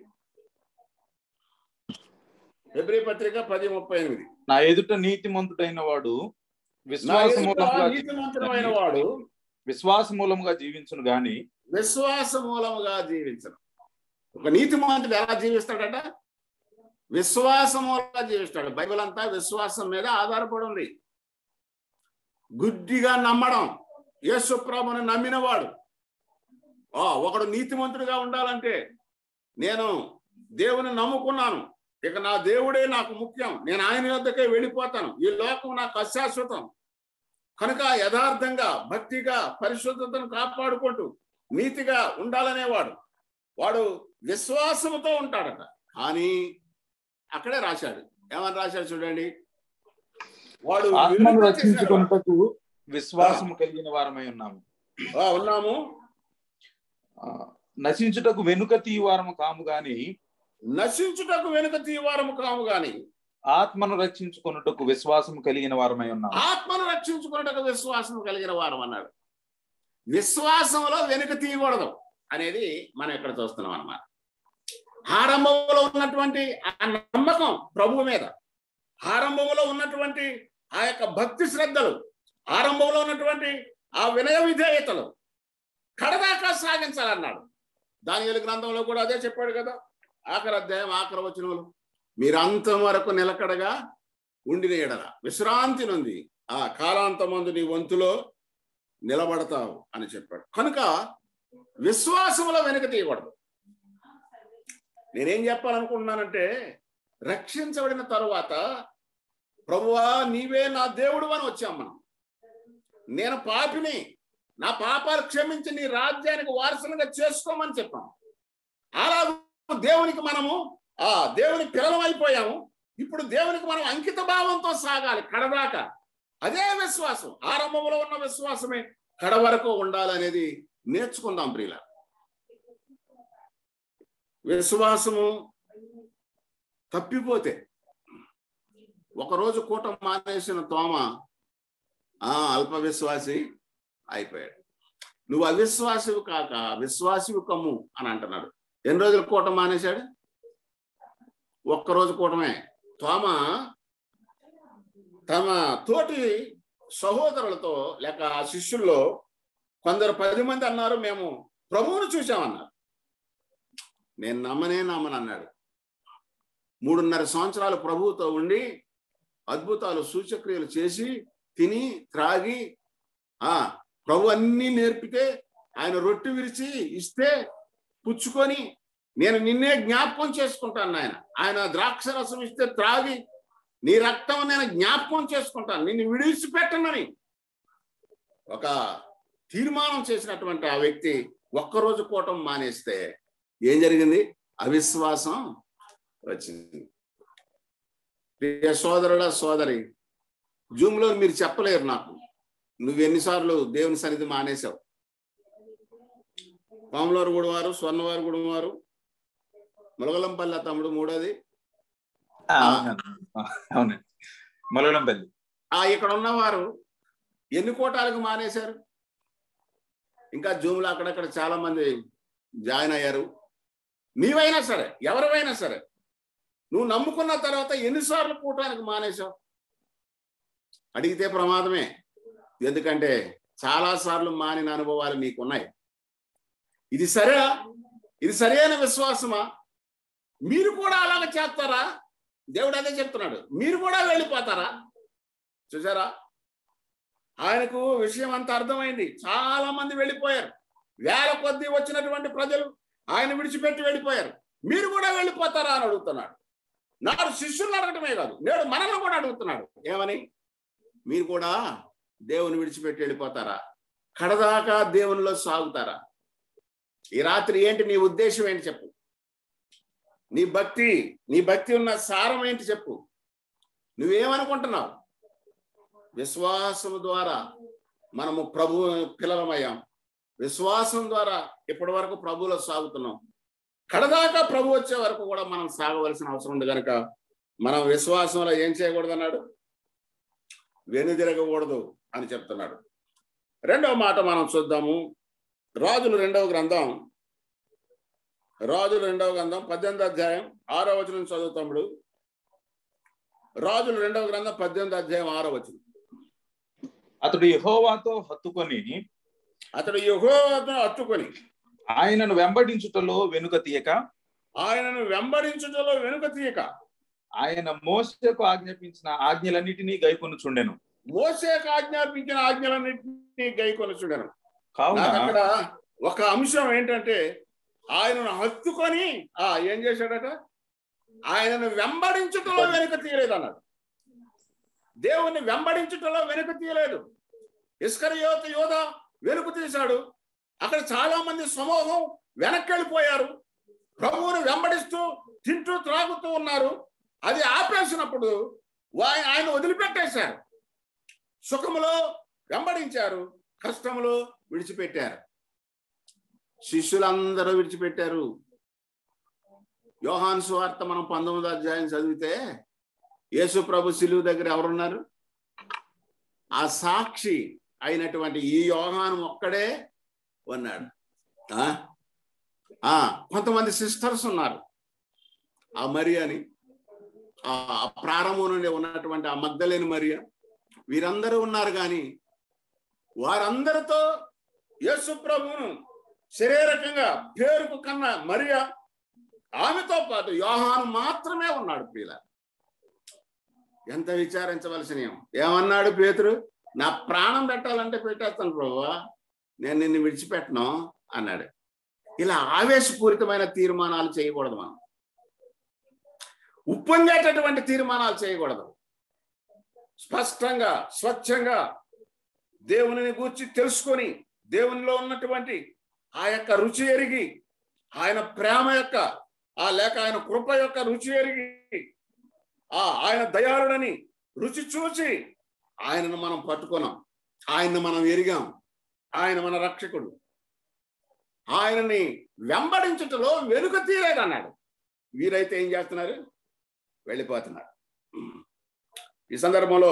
ఎబ్రి పత్రిక పది ముప్పై ఎనిమిది నా ఎదుట నీతిమంతుడైన వాడు నా విశ్వాస ఎదుట మూలముగా నీతిమంతుడైన వాడు విశ్వాస మూలముగా జీవించును గాని విశ్వాస మూలముగా జీవించను ఒక నీతిమంతుడు ఎలా జీవిస్తాడట విశ్వాస మూలంగా జీవిస్తాడు బైబిల్ అంతా విశ్వాసం మీద ఆధారపడి ఉంది గుడ్డిగా నమ్మడం యేసు ప్రభుని నమ్మినవాడు ఆ ఒకడు నీతిమంతుడిగా ఉండాలంటే నేను దేవుని నమ్ముకున్నాను ఇక నా దేవుడే నాకు ముఖ్యం నేను ఆయన వద్దకే వెళ్ళిపోతాను ఈ లోకం నాకు అశాశ్వతం కనుక యథార్థంగా భక్తిగా పరిశుద్ధతను కాపాడుకుంటూ నీతిగా ఉండాలనేవాడు వాడు విశ్వాసముతో ఉంటాడట కానీ అక్కడే రాశాడు ఏమని రాశాడు చూడండి వాడు ఆత్మను విరుద్ధ చేశాడు. రక్షించుకొనుటకు విశ్వాసము కలిగిన వారమై ఉన్నాము ఆ, ఉన్నాము ఆ, నశించుటకు వెనుక తీవారము కాము గాని నశించుటకు వెనుక తీవారము కాము గాని ఆత్మను రక్షించుకొనుటకు విశ్వాసము కలిగిన వారమై ఉన్నాము ఆత్మను రక్షించుకున్నట్టుగా విశ్వాసం కలిగిన వారం అన్నాడు విశ్వాసంలో వెనుక తీయకూడదు అనేది మనం ఇక్కడ చూస్తున్నాం అన్నమాట ఆరంభంలో ఉన్నటువంటి ఆ నమ్మకం ప్రభువు మీద ఆరంభంలో ఉన్నటువంటి ఆ యొక్క భక్తి శ్రద్ధలు ఆరంభంలో ఉన్నటువంటి ఆ వినయ విధేయతలు కడదాకా సాగించాలన్నాడు దాని గ్రంథంలో కూడా అదే చెప్పాడు కదా ఆఖరి అధ్యాయం ఆఖరి వచనములు మీరు అంతం వరకు నిలకడగా ఉండిన ఎడల విశ్రాంతి నుండి ఆ కాలాంతమందు నీ వంతులో నిలబడతావు అని చెప్పాడు కనుక విశ్వాసములో వెనుక తీయకూడదు నేనేం చెప్పాలనుకుంటున్నానంటే రక్షించబడిన తరువాత ప్రభువా నీవే నా దేవుడు అని వచ్చాం మనం నేను పాపిని నా పాపాలు క్షమించి నీ రాజ్యానికి వారసులుగా చేసుకోమని చెప్పాం అలా దేవునికి మనము ఆ దేవుని పిల్లలం అయిపోయాము ఇప్పుడు దేవునికి మనం అంకిత భావంతో సాగాలి కడదాకా అదే విశ్వాసం ఆరంభంలో ఉన్న విశ్వాసమే కడ వరకు ఉండాలనేది నేర్చుకుందాం ప్రియుల విశ్వాసము తప్పిపోతే ఒకరోజు కూటం మానేసిన తోమ ఆ అల్ప విశ్వాసి అయిపోయాడు నువ్వు అవిశ్వాసివి కాక విశ్వాసివి కమ్ము అని అంటున్నాడు ఎన్ని రోజులు కూటం మానేశాడు ఒక్కరోజు కూటమే తోమ తమ తోటి సహోదరులతో లేక ఆ శిష్యుల్లో కొందరు పది మంది అన్నారు మేము ప్రభువును చూసామన్నారు నేను నమ్మనే నమ్మను అన్నాడు మూడున్నర సంవత్సరాలు ప్రభువుతో ఉండి అద్భుతాలు సూచక్రియలు చేసి తిని త్రాగి ఆ ప్రభు అన్నీ నేర్పితే ఆయన రొట్టె విరిచి ఇస్తే పుచ్చుకొని నేను నిన్నే జ్ఞాపకం చేసుకుంటాను ఆయన ఆయన ద్రాక్ష రసం ఇస్తే త్రాగి నీ రక్తం నేను జ్ఞాపకం చేసుకుంటాను నిన్ను విడిచిపెట్టనని ఒక తీర్మానం చేసినటువంటి ఆ వ్యక్తి ఒక్కరోజు కూటం మానేస్తే ఏం జరిగింది అవిశ్వాసం వచ్చింది ప్రియ సోదరుడా సోదరి జూమ్లో మీరు చెప్పలేరు నాకు నువ్వు ఎన్నిసార్లు దేవుని సన్నిధి మానేశావు పాములవారు కూడా వారు స్వర్ణవారు కూడా వారు ములగలంపల్లి తమ్ముడు మూడోది ఆ, అవునండి. ఆ, అవునండి మొలగడంపల్లి ఆ ఇక్కడ ఉన్నవారు ఎన్ని కోటాలకు మానేశారు ఇంకా జూమ్లో అక్కడక్కడ చాలా మంది జాయిన్ అయ్యారు నీవైనా సరే ఎవరివైనా సరే నువ్వు నమ్ముకున్న తర్వాత ఎన్నిసార్లు కూటానికి మానేశావు అడిగితే ప్రమాదమే ఎందుకంటే చాలా సార్లు మానిన అనుభవాలు నీకున్నాయి ఇది సరే ఇది సరైన విశ్వాసమా మీరు కూడా అలాగ చేస్తారా దేవుడు అదే చెప్తున్నాడు మీరు కూడా వెళ్ళిపోతారా చూసారా ఆయనకు విషయం అంతా అర్థమైంది చాలా మంది వెళ్ళిపోయారు వేల కొద్దీ వచ్చినటువంటి ప్రజలు ఆయన విడిచిపెట్టి వెళ్ళిపోయారు మీరు కూడా వెళ్ళిపోతారా అని అడుగుతున్నాడు నాడు శిష్యులను అడగటమే కాదు నేడు మనల్ని కూడా అడుగుతున్నాడు ఏమని మీరు కూడా దేవుని విడిచిపెట్టి వెళ్ళిపోతారా కడదాకా దేవునిలో సాగుతారా ఈ రాత్రి ఏంటి నీ ఉద్దేశం ఏంటి చెప్పు నీ భక్తి నీ భక్తి ఉన్న సారం ఏంటి చెప్పు నువ్వేమనుకుంటున్నావు విశ్వాసం ద్వారా మనము ప్రభు పిల్లలమయ్యాం విశ్వాసం ద్వారా ఇప్పటి వరకు ప్రభువులో సాగుతున్నాం కడదాకా ప్రభు వచ్చే వరకు కూడా మనం సాగవలసిన అవసరం ఉంది కనుక మనం విశ్వాసంలో ఏం చేయకూడదు అన్నాడు వెనుదిరగకూడదు అని చెప్తున్నాడు రెండవ మాట మనం చూద్దాము రాజులు రెండవ గ్రంథం రాజులు రెండవ గ్రంథం పద్దెనిమిది అధ్యాయం ఆరో వచనం చదువుతాముడు రాజులు రెండవ గ్రంథం పద్దెనిమిది అధ్యాయం ఆరో వచనం అతడు యెహోవాతో హత్తుకొని అతడు యహోవాను హత్తుకొని ఆయనను వెంబడించుటలో వెనుక తీయక ఆయనను వెంబడించుటలో వెనుక తీయక ఆయన మోసకు ఆజ్ఞాపించిన ఆజ్ఞలన్నిటినీ గైకొనుచుండెను మోసేకు ఆజ్ఞాపించిన ఆజ్ఞలన్నింటినీ గైకొని చూడను కావున నాకు అక్కడ ఒక అంశం ఏంటంటే ఆయనను హత్తుకొని ఆ ఏం చేశాడట ఆయనను వెంబడించుటలో వెనుక తీయలేదు అన్నాడు దేవుణ్ణి వెంబడించుటలో వెనుక తీయలేదు ఇస్కరియోత యోధ వెనుక తీశాడు అక్కడ చాలా మంది సమూహం వెనక్కి వెళ్ళిపోయారు ప్రభువుని వెంబడిస్తూ తింటూ త్రాగుతూ ఉన్నారు అది ఆపేసినప్పుడు వా- ఆయన వదిలిపెట్టేశారు సుఖములో వెంబడించారు కష్టములో విడిచిపెట్టారు శిష్యులందరూ విడిచిపెట్టారు యోహాన్ సువార్త మనం పంతొమ్మిదో అధ్యాయం చదివితే యేసు ప్రభు శిలువు దగ్గర ఎవరున్నారు ఆ సాక్షి అయినటువంటి ఈ యోహాను ఒక్కడే ఉన్నాడు ఆ? ఆ, కొంతమంది సిస్టర్స్ ఉన్నారు ఆ మరియని ఆ ప్రారంభం నుండి ఉన్నటువంటి ఆ మగ్ధలేని మరియ వీరందరూ ఉన్నారు కానీ వారందరితో యేసు ప్రభువును శరీరకంగా పేరుకు కన్నా మరియ ఆమెతో పాటు యోహాను మాత్రమే ఉన్నాడు ప్రియుల ఎంత విచారించవలసిన ఏం ఏమన్నాడు పేతురు నా ప్రాణం పెట్టాలంటే పెట్టేస్తాను ప్రభువా నేను నిన్ను విడిచిపెట్టను అన్నాడు ఇలా ఆవేశపూరితమైన తీర్మానాలు చేయకూడదు మనం ఉప్పొంగేటటువంటి తీర్మానాలు చేయకూడదు స్పష్టంగా స్వచ్ఛంగా దేవునిని గూర్చి తెలుసుకొని దేవునిలో ఉన్నటువంటి ఆ యొక్క రుచి ఎరిగి ఆయన ప్రేమ యొక్క ఆ లేక ఆయన కృప యొక్క రుచి ఎరిగి ఆ ఆయన దయాళుడని రుచి చూసి ఆయనను మనం పట్టుకున్నాం ఆయన్ని మనం ఎరిగాం ఆయన మన రక్షకుడు ఆయనని వెంబడించుటలో వెనుక తీరేది అన్నాడు వీరైతే ఏం చేస్తున్నారు వెళ్ళిపోతున్నారు ఈ సందర్భంలో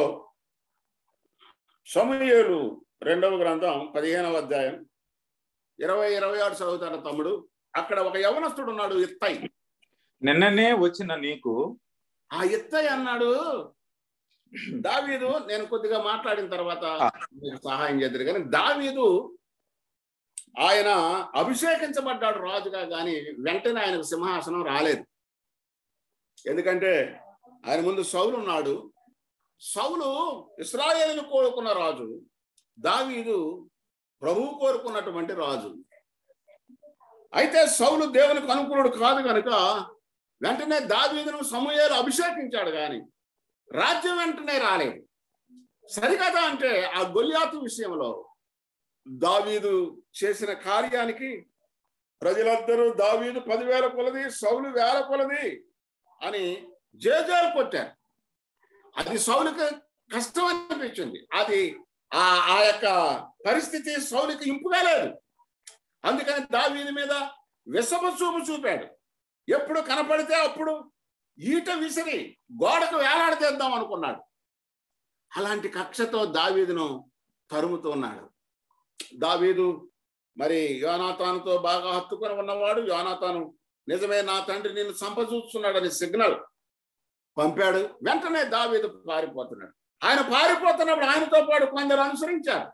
సమూయేలు రెండవ గ్రంథం పదిహేనవ అధ్యాయం ఇరవై ఇరవై ఆరు చదువుతాడు తమ్ముడు అక్కడ ఒక యవనస్తుడు ఉన్నాడు ఇత్తయ్ నిన్ననే వచ్చిన నీకు ఆ ఇత్తయ్ అన్నాడు దావీదు నేను కొద్దిగా మాట్లాడిన తర్వాత మీకు సహాయం చేద్దరు కానీ దావీదు ఆయన అభిషేకించబడ్డాడు రాజుగా కానీ వెంటనే ఆయనకు సింహాసనం రాలేదు ఎందుకంటే ఆయన ముందు సౌలు ఉన్నాడు సౌలు ఇస్రాయేలును కోరుకున్న రాజు దావీదు ప్రభువు కోరుకున్నటువంటి రాజు అయితే సౌలు దేవునికి అనుకూలుడు కాదు కనుక వెంటనే దావీదును సమూహేలు అభిషేకించాడు కానీ రాజ్యం వెంటనే రాలేదు సరికదా అంటే ఆ గొల్యాతు విషయంలో దావీదు చేసిన కార్యానికి ప్రజలందరూ దావీదు పదివేల కొలది సౌలు వేల కొలది అని జేజేలు కొట్టారు అది సౌలుకి కష్టం అనిపించింది అది ఆ ఆ యొక్క పరిస్థితి సౌలుకి ఇంపుగా లేదు అందుకని దావీది మీద విషమ చూపు చూపాడు ఎప్పుడు కనపడితే అప్పుడు ఈట విసిరి గోడకు వేలాడతీద్దాం అనుకున్నాడు అలాంటి కక్షతో దావీదును తరుముతూ ఉన్నాడు దావీదు మరి యోనాతానుతో బాగా హత్తుకొని ఉన్నవాడు యోనాతాను నిజమే నా తండ్రి నిన్ను సంపచూస్తున్నాడని సిగ్నల్ పంపాడు వెంటనే దావీదు పారిపోతున్నాడు ఆయన పారిపోతున్నప్పుడు ఆయనతో పాటు కొందరు అనుసరించారు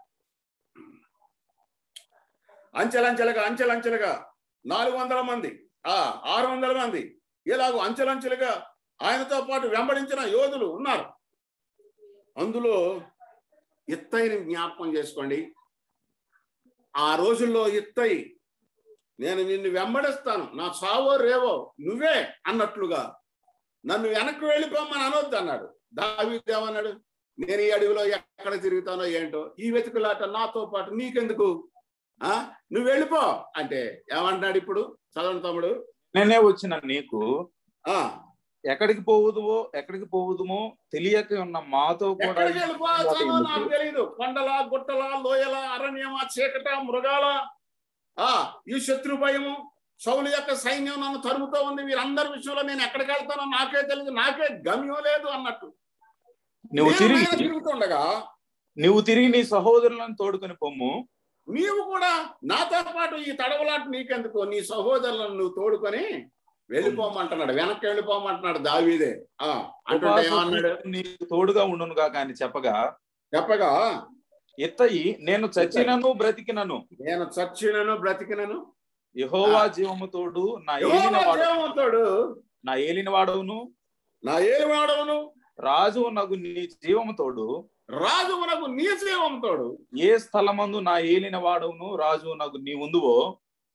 అంచెలంచెలుగా అంచెలంచెలుగా నాలుగు వందల మంది ఆ ఆరు వందల మంది ఇలాగ అంచెలంచెలుగా ఆయనతో పాటు వెంబడించిన యోధులు ఉన్నారు అందులో ఇత్తయిని జ్ఞాపకం చేసుకోండి ఆ రోజుల్లో ఇత్తయి నేను నిన్ను వెంబడిస్తాను నా సావో రేవో నువ్వే అన్నట్లుగా నన్ను వెనక్కి వెళ్ళిపోమని అనొద్దు అన్నాడు దావీదేమన్నాడు నేను ఈ అడవిలో ఎక్కడ తిరుగుతానో ఏంటో ఈ వెతుకులాట నాతో పాటు నీకెందుకు ఆ నువ్వు వెళ్ళిపో అంటే ఏమంటున్నాడు ఇప్పుడు చదవండి తమ్ముడు నిన్నే వచ్చిన నీకు ఆ ఎక్కడికి పోవుదువో ఎక్కడికి పోవుదుమో తెలియక ఉన్న మాతో కూడా ఎక్కడికి వెళ్ళిపోతానో నాకు తెలియదు కొండల గుట్టల లోయల అరణ్యమా చీకట మృగాల ఆ ఈ శత్రు భయము సౌలు యొక్క సైన్యం నన్ను తరుముతూ ఉంది వీరందరి విషయంలో నేను ఎక్కడికి వెళ్తానో నాకే తెలియదు నాకే గమ్యం లేదు అన్నట్టు నువ్వు నేను తిరిగి మీద తిరుగుతుండగా నువ్వు తిరిగి నీ సహోదరులను తోడుకొని పొమ్ము నీవు కూడా నాతో పాటు ఈ తడవలాట నీకెందుకు నీ సహోదరులను నువ్వు తోడుకొని వెళ్ళిపోమంటున్నాడు వెనక్కి వెళ్ళిపోమంటున్నాడు దావీదే ఆ అంటుంటే ఏమన్నాడు నీకు తోడుగా ఉండును కాక అని చెప్పగా చెప్పగా ఇత్తయి నేను చచ్చినను బ్రతికినను నేను చచ్చినను బ్రతికినను యహోవా జీవము తోడు నా ఏలిన యెహోవా వాడు దేవునితోడు నా ఏలిన వాడవును నా ఏలి వాడవును రాజు నగు నీ జీవము తోడు రాజునకు నీ జీవంతోడు ఏ స్థలమందు నా ఏలిన వాడవును రాజు నగు నీ ఉందువో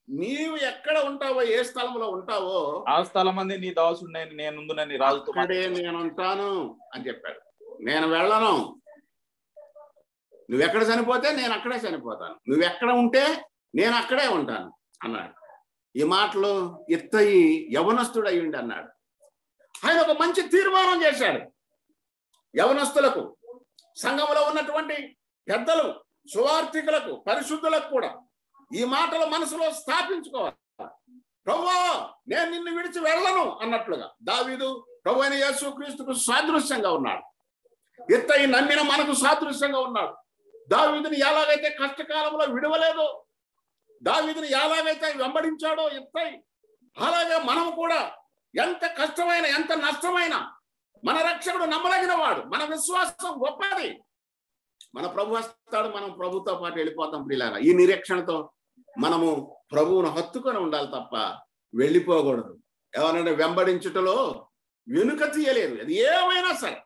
నీవు ఎక్కడ ఉంటావో ఏ స్థలంలో ఉంటావో ఆ స్థలం మంది నీ దాసుడిని నేనుందునని రాజుతో అక్కడే నేను ఉంటాను అని చెప్పాడు నేను వెళ్ళను నువ్వు ఎక్కడ చనిపోతే నేను అక్కడే చనిపోతాను నువ్వు ఎక్కడ ఉంటే నేను అక్కడే ఉంటాను అన్నాడు ఈ మాటలు ఇత్తయి యవనస్తుడు అయ్యుండి అన్నాడు ఆయన ఒక మంచి తీర్మానం చేశాడు యవనస్తులకు సంఘంలో ఉన్నటువంటి పెద్దలు సువార్థికులకు పరిశుద్ధులకు కూడా ఈ మాటలు మనసులో స్థాపించుకోవాలి ప్రభు నేను నిన్ను విడిచి వెళ్ళను అన్నట్లుగా దావీదు ప్రభు అయిన యేసు క్రీస్తుకు సాదృశ్యంగా ఉన్నాడు ఇత్తయి నమ్మిన మనకు సాదృశ్యంగా ఉన్నాడు దావీదుని ఎలాగైతే కష్టకాలంలో విడవలేదో దావీదుని ఎలాగైతే వెంబడించాడో ఇత్తయి అలాగే మనం కూడా ఎంత కష్టమైన ఎంత నష్టమైన మన రక్షకుడు నమ్మదగిన వాడు మన విశ్వాసం గొప్పది మన ప్రభు వస్తాడు మనం ప్రభుతో పాటు వెళ్ళిపోతాం ప్రియులారా ఈ నిరీక్షణతో మనము ప్రభువును హత్తుకొని ఉండాలి తప్ప వెళ్ళిపోకూడదు ఎవరంటే వెంబడించుటలో వెనుక తీయలేదు అది ఏమైనా సరే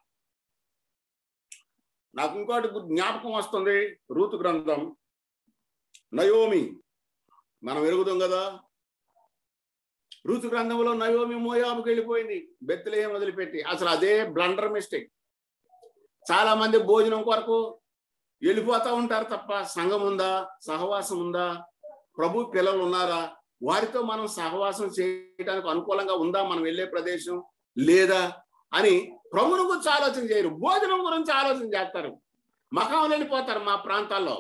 నాకు ఇంకోటి గు- జ్ఞాపకం వస్తుంది రూతు గ్రంథం నయోమి మనం ఎరుగుదాం కదా ఋతు గ్రంథంలో నయోమి మోయాబుకి వెళ్ళిపోయింది బెత్తలేం వదిలిపెట్టి అసలు అదే బ్లండర్ మిస్టేక్ చాలా మంది భోజనం కొరకు వెళ్ళిపోతా ఉంటారు తప్ప సంఘం ఉందా సహవాసం ఉందా ప్రభు పిల్లలు ఉన్నారా వారితో మనం సహవాసం చేయడానికి అనుకూలంగా ఉందా మనం వెళ్ళే ప్రదేశం లేదా అని ప్రభుని గురించి ఆలోచన చేయరు భోజనం గురించి ఆలోచన చేస్తారు మకాం వెళ్ళిపోతారు మా ప్రాంతాల్లో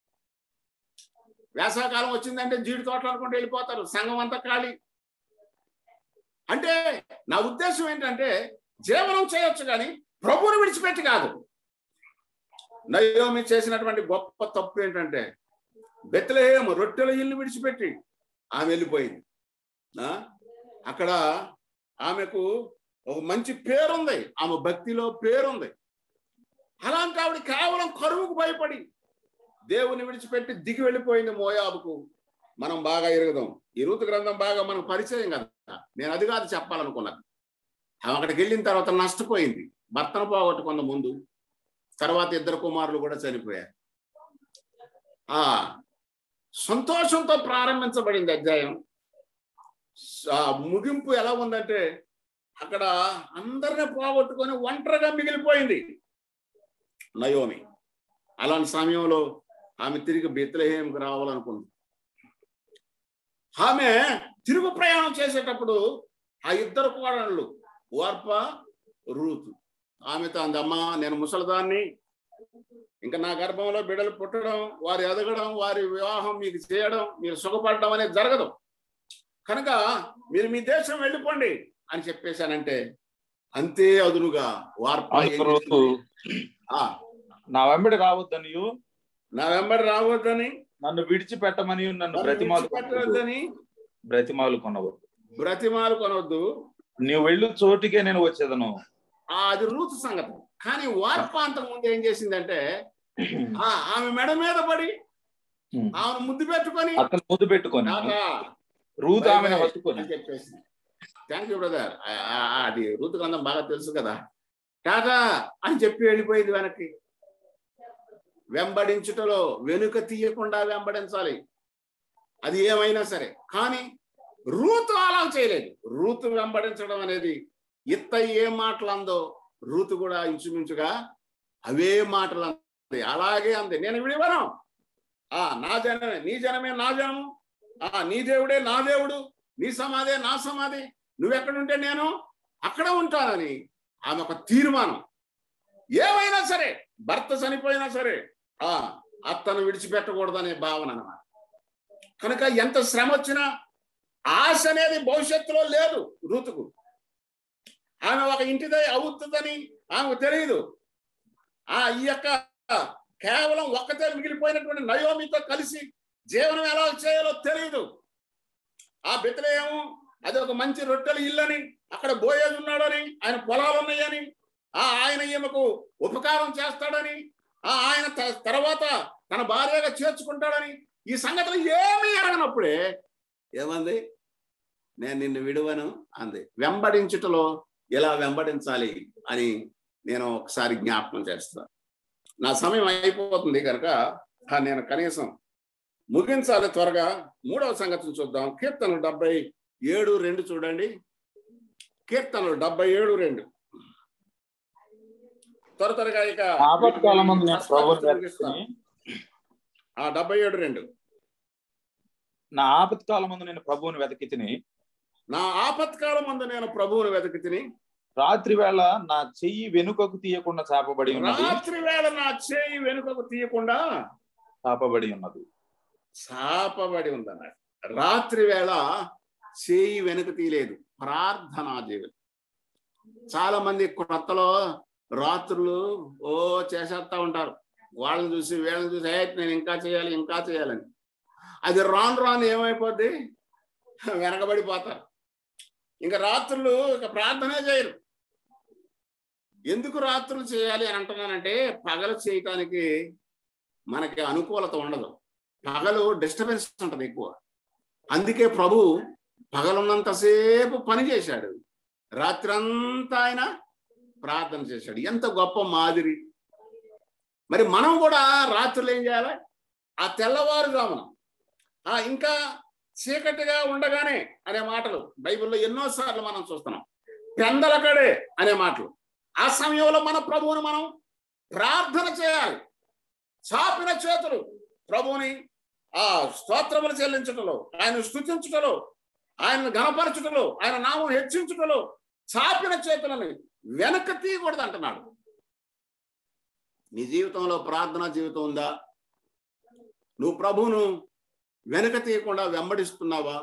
వేసవకాలం వచ్చిందంటే జీడి తోటలు అనుకుంటూ వెళ్ళిపోతారు సంఘం అంతా ఖాళీ అంటే నా ఉద్దేశం ఏంటంటే జీవనం చేయొచ్చు కానీ ప్రభువుని విడిచిపెట్టి కాదు నయోమి చేసినటువంటి గొప్ప తప్పు ఏంటంటే బెత్తలేము రొట్టెల ఇల్లు విడిచిపెట్టి ఆమె వెళ్ళిపోయింది ఆ? అక్కడ ఆమెకు ఒక మంచి పేరుంది ఆమె భక్తిలో పేరుంది అలాంటి ఆవిడ కేవలం కరువుకు భయపడి దేవుని విడిచిపెట్టి దిగి వెళ్ళిపోయింది మోయాబుకు మనం బాగా ఎరుగుదాం ఈ ఋతు గ్రంథం బాగా మనకు పరిచయం కదా నేను అది కాదు చెప్పాలనుకున్నాను ఆమె అక్కడికి వెళ్ళిన తర్వాత నష్టపోయింది భర్తను పోగొట్టుకున్న ముందు తర్వాత ఇద్దరు కుమారులు కూడా చనిపోయారు ఆ సంతోషంతో ప్రారంభించబడింది అధ్యాయం ఆ ముగింపు ఎలా ఉందంటే అక్కడ అందరిని పోగొట్టుకొని ఒంటరిగా మిగిలిపోయింది నయోమి అలాంటి సమయంలో ఆమె తిరిగి బెత్లహేంకి రావాలనుకుంది ఆమె తిరుగు ప్రయాణం చేసేటప్పుడు ఆ ఇద్దరు కోడళ్ళు వార్ప రూతు ఆమెతో అందమ్మా నేను ముసలిదాన్ని ఇంకా నా గర్భంలో బిడ్డలు పుట్టడం వారి ఎదగడం వారి వివాహం మీకు చేయడం మీరు సుఖపడడం అనేది జరగదు కనుక మీరు మీ దేశం వెళ్ళిపోండి అని చెప్పేశానంటే అంతే అదునుగా వార్ప ఏం అందుకు రూతు, చేసింది? ఆ, నా వెంబడి రావద్దని నా వెంబడి రావద్దని నన్ను విడిచిపెట్టమని నన్ను నన్ను బ్రతిమాలు విడిచిపెట్టవద్దని బ్రతిమాలు కొనవద్దు బ్రతిమాలు కొనవద్దు నీవు వెళ్ళు చోటికే నేను వచ్చేదను ఆ, అది రూతు సంగతి కానీ వార్ప అంతకు ముందు ఏం చేసిందంటే ఆ ఆమె మెడ మీద పడి ఆమెను ముద్దు పెట్టుకొని అతను ముద్దు పెట్టుకొని టాటా రూతు బై ఆమెను బై హత్తుకొని అని చెప్పేసింది థ్యాంక్ యూ బ్రదర్ అది రూతు గ్రంథం బాగా తెలుసు కదా టాటా అని చెప్పి వెళ్ళిపోయింది వెనక్కి వెంబడించుటలో వెనుక తీయకుండా వెంబడించాలి అది ఏమైనా సరే కానీ రూతు అలా చేయలేదు రూతు వెంబడించడం అనేది ఇత్త ఏ మాటలు అందో రూతు కూడా ఇంచుమించుగా అవే మాటలు అంది అలాగే అంది నేను విడివను ఆ నా జనమే నీ జనమే నా జనము ఆ నీ దేవుడే నా దేవుడు నీ సమాధే నా సమాధి నువ్వెక్కడుంటే నేను అక్కడ ఉంటానని ఆమె ఒక తీర్మానం ఏమైనా సరే భర్త చనిపోయినా సరే ఆ అత్తను విడిచిపెట్టకూడదనే భావన అన్నమాట కనుక ఎంత శ్రమ వచ్చినా ఆశ అనేది భవిష్యత్తులో లేదు ఋతుకు ఆమె ఒక ఇంటిదే అవుతుందని ఆమెకు తెలియదు ఆ ఈ యొక్క కేవలం ఒక్కతే మిగిలిపోయినటువంటి నయోమితో కలిసి జీవనం ఎలా చేయాలో తెలియదు ఆ బెత్తలేము అది ఒక మంచి రొట్టెల ఇల్లని అక్కడ బోయేది ఉన్నాడని ఆయన పొలాలు ఉన్నాయని ఆ ఆయన ఈమెకు ఉపకారం చేస్తాడని ఆ ఆయన త- తర్వాత తన భార్యగా చేర్చుకుంటాడని ఈ సంగతులు ఏమీ ఎరగనప్పుడే ఏమంది నేను నిన్ను విడువను అంది వెంబడించుటలో ఎలా వెంబడించాలి అని నేను ఒకసారి జ్ఞాపకం చేస్తాను నా సమయం అయిపోతుంది కనుక ఆ నేను కనీసం ముగించాలి త్వరగా మూడవ సంగతిని చూద్దాం కీర్తనలు డెబ్బై ఏడు రెండు చూడండి కీర్తనలు డెబ్బై ఏడు రెండు త్వర త్వరగా ఇక ఆపత్కాలమందు నేను ప్రభువుని ముగిస్తాం. వెతికితిని ఆ డెబ్బై ఏడు రెండు నా ఆపత్కాలమందు నేను ప్రభువుని వెతికి తిని నా ఆపత్కాలం ముందు నేను ప్రభువుని వెతికి తిని రాత్రి వేళ నా చెయ్యి వెనుకకు తీయకుండా చాపబడి ఉన్నది రాత్రి వేళ నా చేయి వెనుకకు తీయకుండా చాపబడి ఉన్నది చాపబడి ఉందన్నాడు రాత్రి వేళ చేయి వెనుక తీయలేదు ప్రార్థనా జీవితం చాలా మంది కొత్తలో రాత్రులు ఓ చేసేస్తా ఉంటారు వాళ్ళని చూసి వీళ్ళని చూసి "ఏ, నేను ఇంకా చేయాలి ఇంకా చేయాలని అది రాను రాను ఏమైపోద్ది వెనకబడిపోతారు ఇంకా రాత్రులు ఇక ప్రార్థనే చేయరు ఎందుకు రాత్రులు చేయాలి అని అంటున్నానంటే పగలు చేయటానికి మనకి అనుకూలత ఉండదు పగలు డిస్టర్బెన్స్ ఉంటది ఎక్కువ అందుకే ప్రభు పగలున్నంతసేపు పని చేశాడు రాత్రంతా ఆయన ప్రార్థన చేశాడు ఎంత గొప్ప మాదిరి మరి మనం కూడా రాత్రులు ఏం చేయాలి ఆ తెల్లవారుజామున ఆ ఇంకా చీకటిగా ఉండగానే అనే మాటలు బైబిల్లో ఎన్నోసార్లు మనం చూస్తున్నాం పెందలకడే అనే మాటలు ఆ సమయంలో మన ప్రభువుని మనం ప్రార్థన చేయాలి చాపిన చేతులు ప్రభువుని ఆ స్తోత్రములు చెల్లించుటలో ఆయన స్థుతించుటలో ఆయన గణపరచుటలో ఆయన నామం హెచ్చించుటలో చాపిన చేతులని వెనక్కి తీయకూడదు అంటున్నాడు నీ జీవితంలో ప్రార్థనా జీవితం ఉందా నువ్వు ప్రభువును వెనక తీయకుండా వెంబడిస్తున్నావా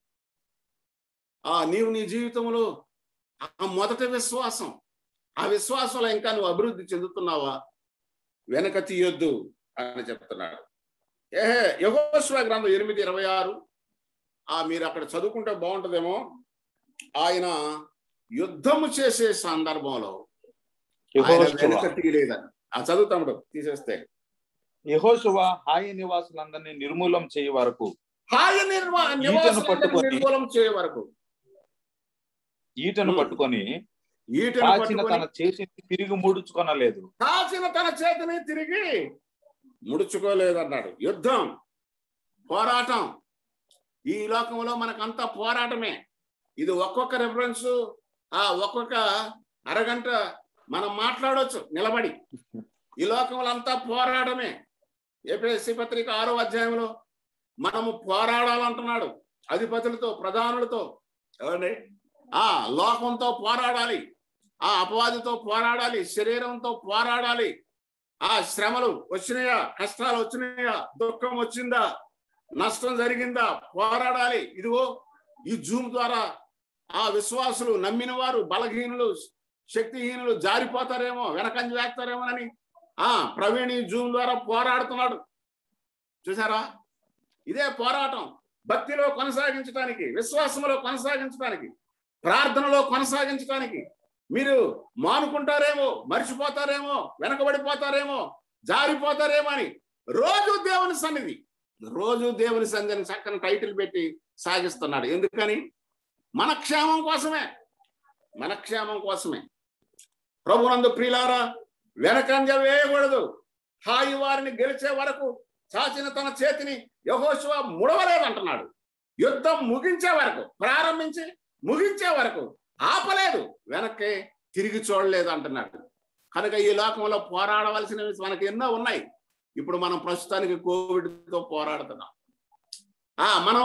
ఆ నీవు నీ జీవితంలో ఆ మొదటి విశ్వాసం ఆ విశ్వాసంలో ఇంకా నువ్వు అభివృద్ధి చెందుతున్నావా వెనక తీయొద్దు అని చెప్తున్నాడు ఏహే యహోశ్వ గ్రంథం ఎనిమిది ఇరవై ఆరు ఆ మీరు అక్కడ చదువుకుంటే బాగుంటుందేమో ఆయన యుద్ధము చేసే సందర్భంలో ఆయన వెనక తీయలేదని ఆ చదువుతాడు తీసేస్తే యహోశువ హాయి నివాసులందరినీ నిర్మూలం చేయ వరకు హాయ నిర్వా నివాసులందరినీ పట్టుకొని నిర్మూలం చేయ వరకు ఈటను Hmm. పట్టుకొని ఈటను కాచిన పట్టుకొని తన చేతిని తిరిగి ముడుచుకొనలేదు కాచిన తన చేతిని తిరిగి ముడుచుకోలేదన్నాడు యుద్ధం పోరాటం ఈ లోకంలో మనకంతా పోరాటమే ఇది ఒక్కొక్క రెఫరెన్స్ ఆ ఒక్కొక్క అరగంట మనం మాట్లాడవచ్చు నిలబడి ఈ లోకంలో అంతా పోరాటమే ఏపీఎస్సి పత్రిక ఆరో అధ్యాయంలో మనము పోరాడాలంటున్నాడు అధిపతులతో ప్రధానులతో ఏమండి ఆ లోకంతో పోరాడాలి ఆ అపవాదితో పోరాడాలి శరీరంతో పోరాడాలి ఆ శ్రమలు వచ్చినాయా కష్టాలు వచ్చినాయా దుఃఖం వచ్చిందా నష్టం జరిగిందా పోరాడాలి ఇదిగో ఈ జూమ్ ద్వారా ఆ విశ్వాసులు నమ్మిన వారు బలహీనులు శక్తిహీనులు జారిపోతారేమో వెనకంజ వేస్తారేమోనని ఆ ప్రవీణ్ ఈ జూమ్ ద్వారా పోరాడుతున్నాడు చూసారా ఇదే పోరాటం భక్తిలో కొనసాగించడానికి విశ్వాసంలో కొనసాగించడానికి ప్రార్థనలో కొనసాగించడానికి మీరు మానుకుంటారేమో మర్చిపోతారేమో వెనకబడిపోతారేమో జారిపోతారేమో అని రోజు దేవుని సన్నిధి రోజు దేవుని సన్నిధిని చక్కని టైటిల్ పెట్టి సాగిస్తున్నాడు ఎందుకని మన క్షేమం కోసమే మన క్షేమం కోసమే ప్రభునందు ప్రియులారా వెనకంజ వేయకూడదు హాయి వారిని గెలిచే వరకు చాచిన తన చేతిని యహోశివ ముడవలేదంటున్నాడు యుద్ధం ముగించే వరకు ప్రారంభించి ముగించే వరకు ఆపలేదు వెనక్కి తిరిగి చూడలేదు అంటున్నాడు కనుక ఈ లోకంలో పోరాడవలసినవి మనకి ఎన్నో ఉన్నాయి ఇప్పుడు మనం ప్రస్తుతానికి కోవిడ్తో పోరాడుతున్నాం ఆ మనం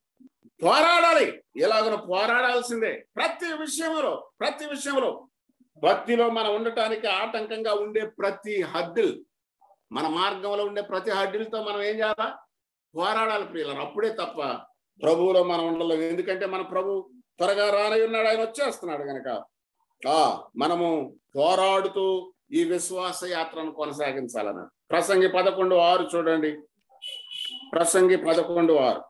పోరాడాలి ఎలాగో పోరాడాల్సిందే ప్రతి విషయంలో ప్రతి విషయంలో భక్తిలో మనం ఉండటానికి ఆటంకంగా ఉండే ప్రతి హద్దులు మన మార్గంలో ఉండే ప్రతి హడ్డిలతో మనం ఏం చేయాలా పోరాడాలి ప్రియులను అప్పుడే తప్ప ప్రభువులో మనం ఉండలేము ఎందుకంటే మన ప్రభు త్వరగా రానై ఉన్నాడు ఆయన వచ్చేస్తున్నాడు కనుక ఆ మనము పోరాడుతూ ఈ విశ్వాస యాత్రను కొనసాగించాలని ప్రసంగి పదకొండు ఆరు చూడండి ప్రసంగి పదకొండు ఆరు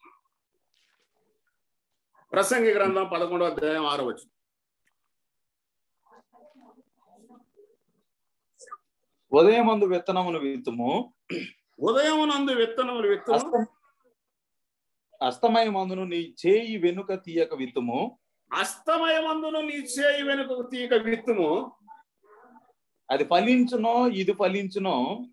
ప్రసంగి గ్రంథం పదకొండవ అధ్యాయం ఆరు వచ్చి ఉదయం మందు విత్తనమును విత్తుము ఉదయం నందు విత్తనములు విత్తు అస్త- అస్తమయ మందును నీ చేయి వెనుక తీయక విత్తుము అస్తమయమందును నీ చేయి వెనుక తీక విత్తుము అది ఫలించునో ఇది ఫలించునో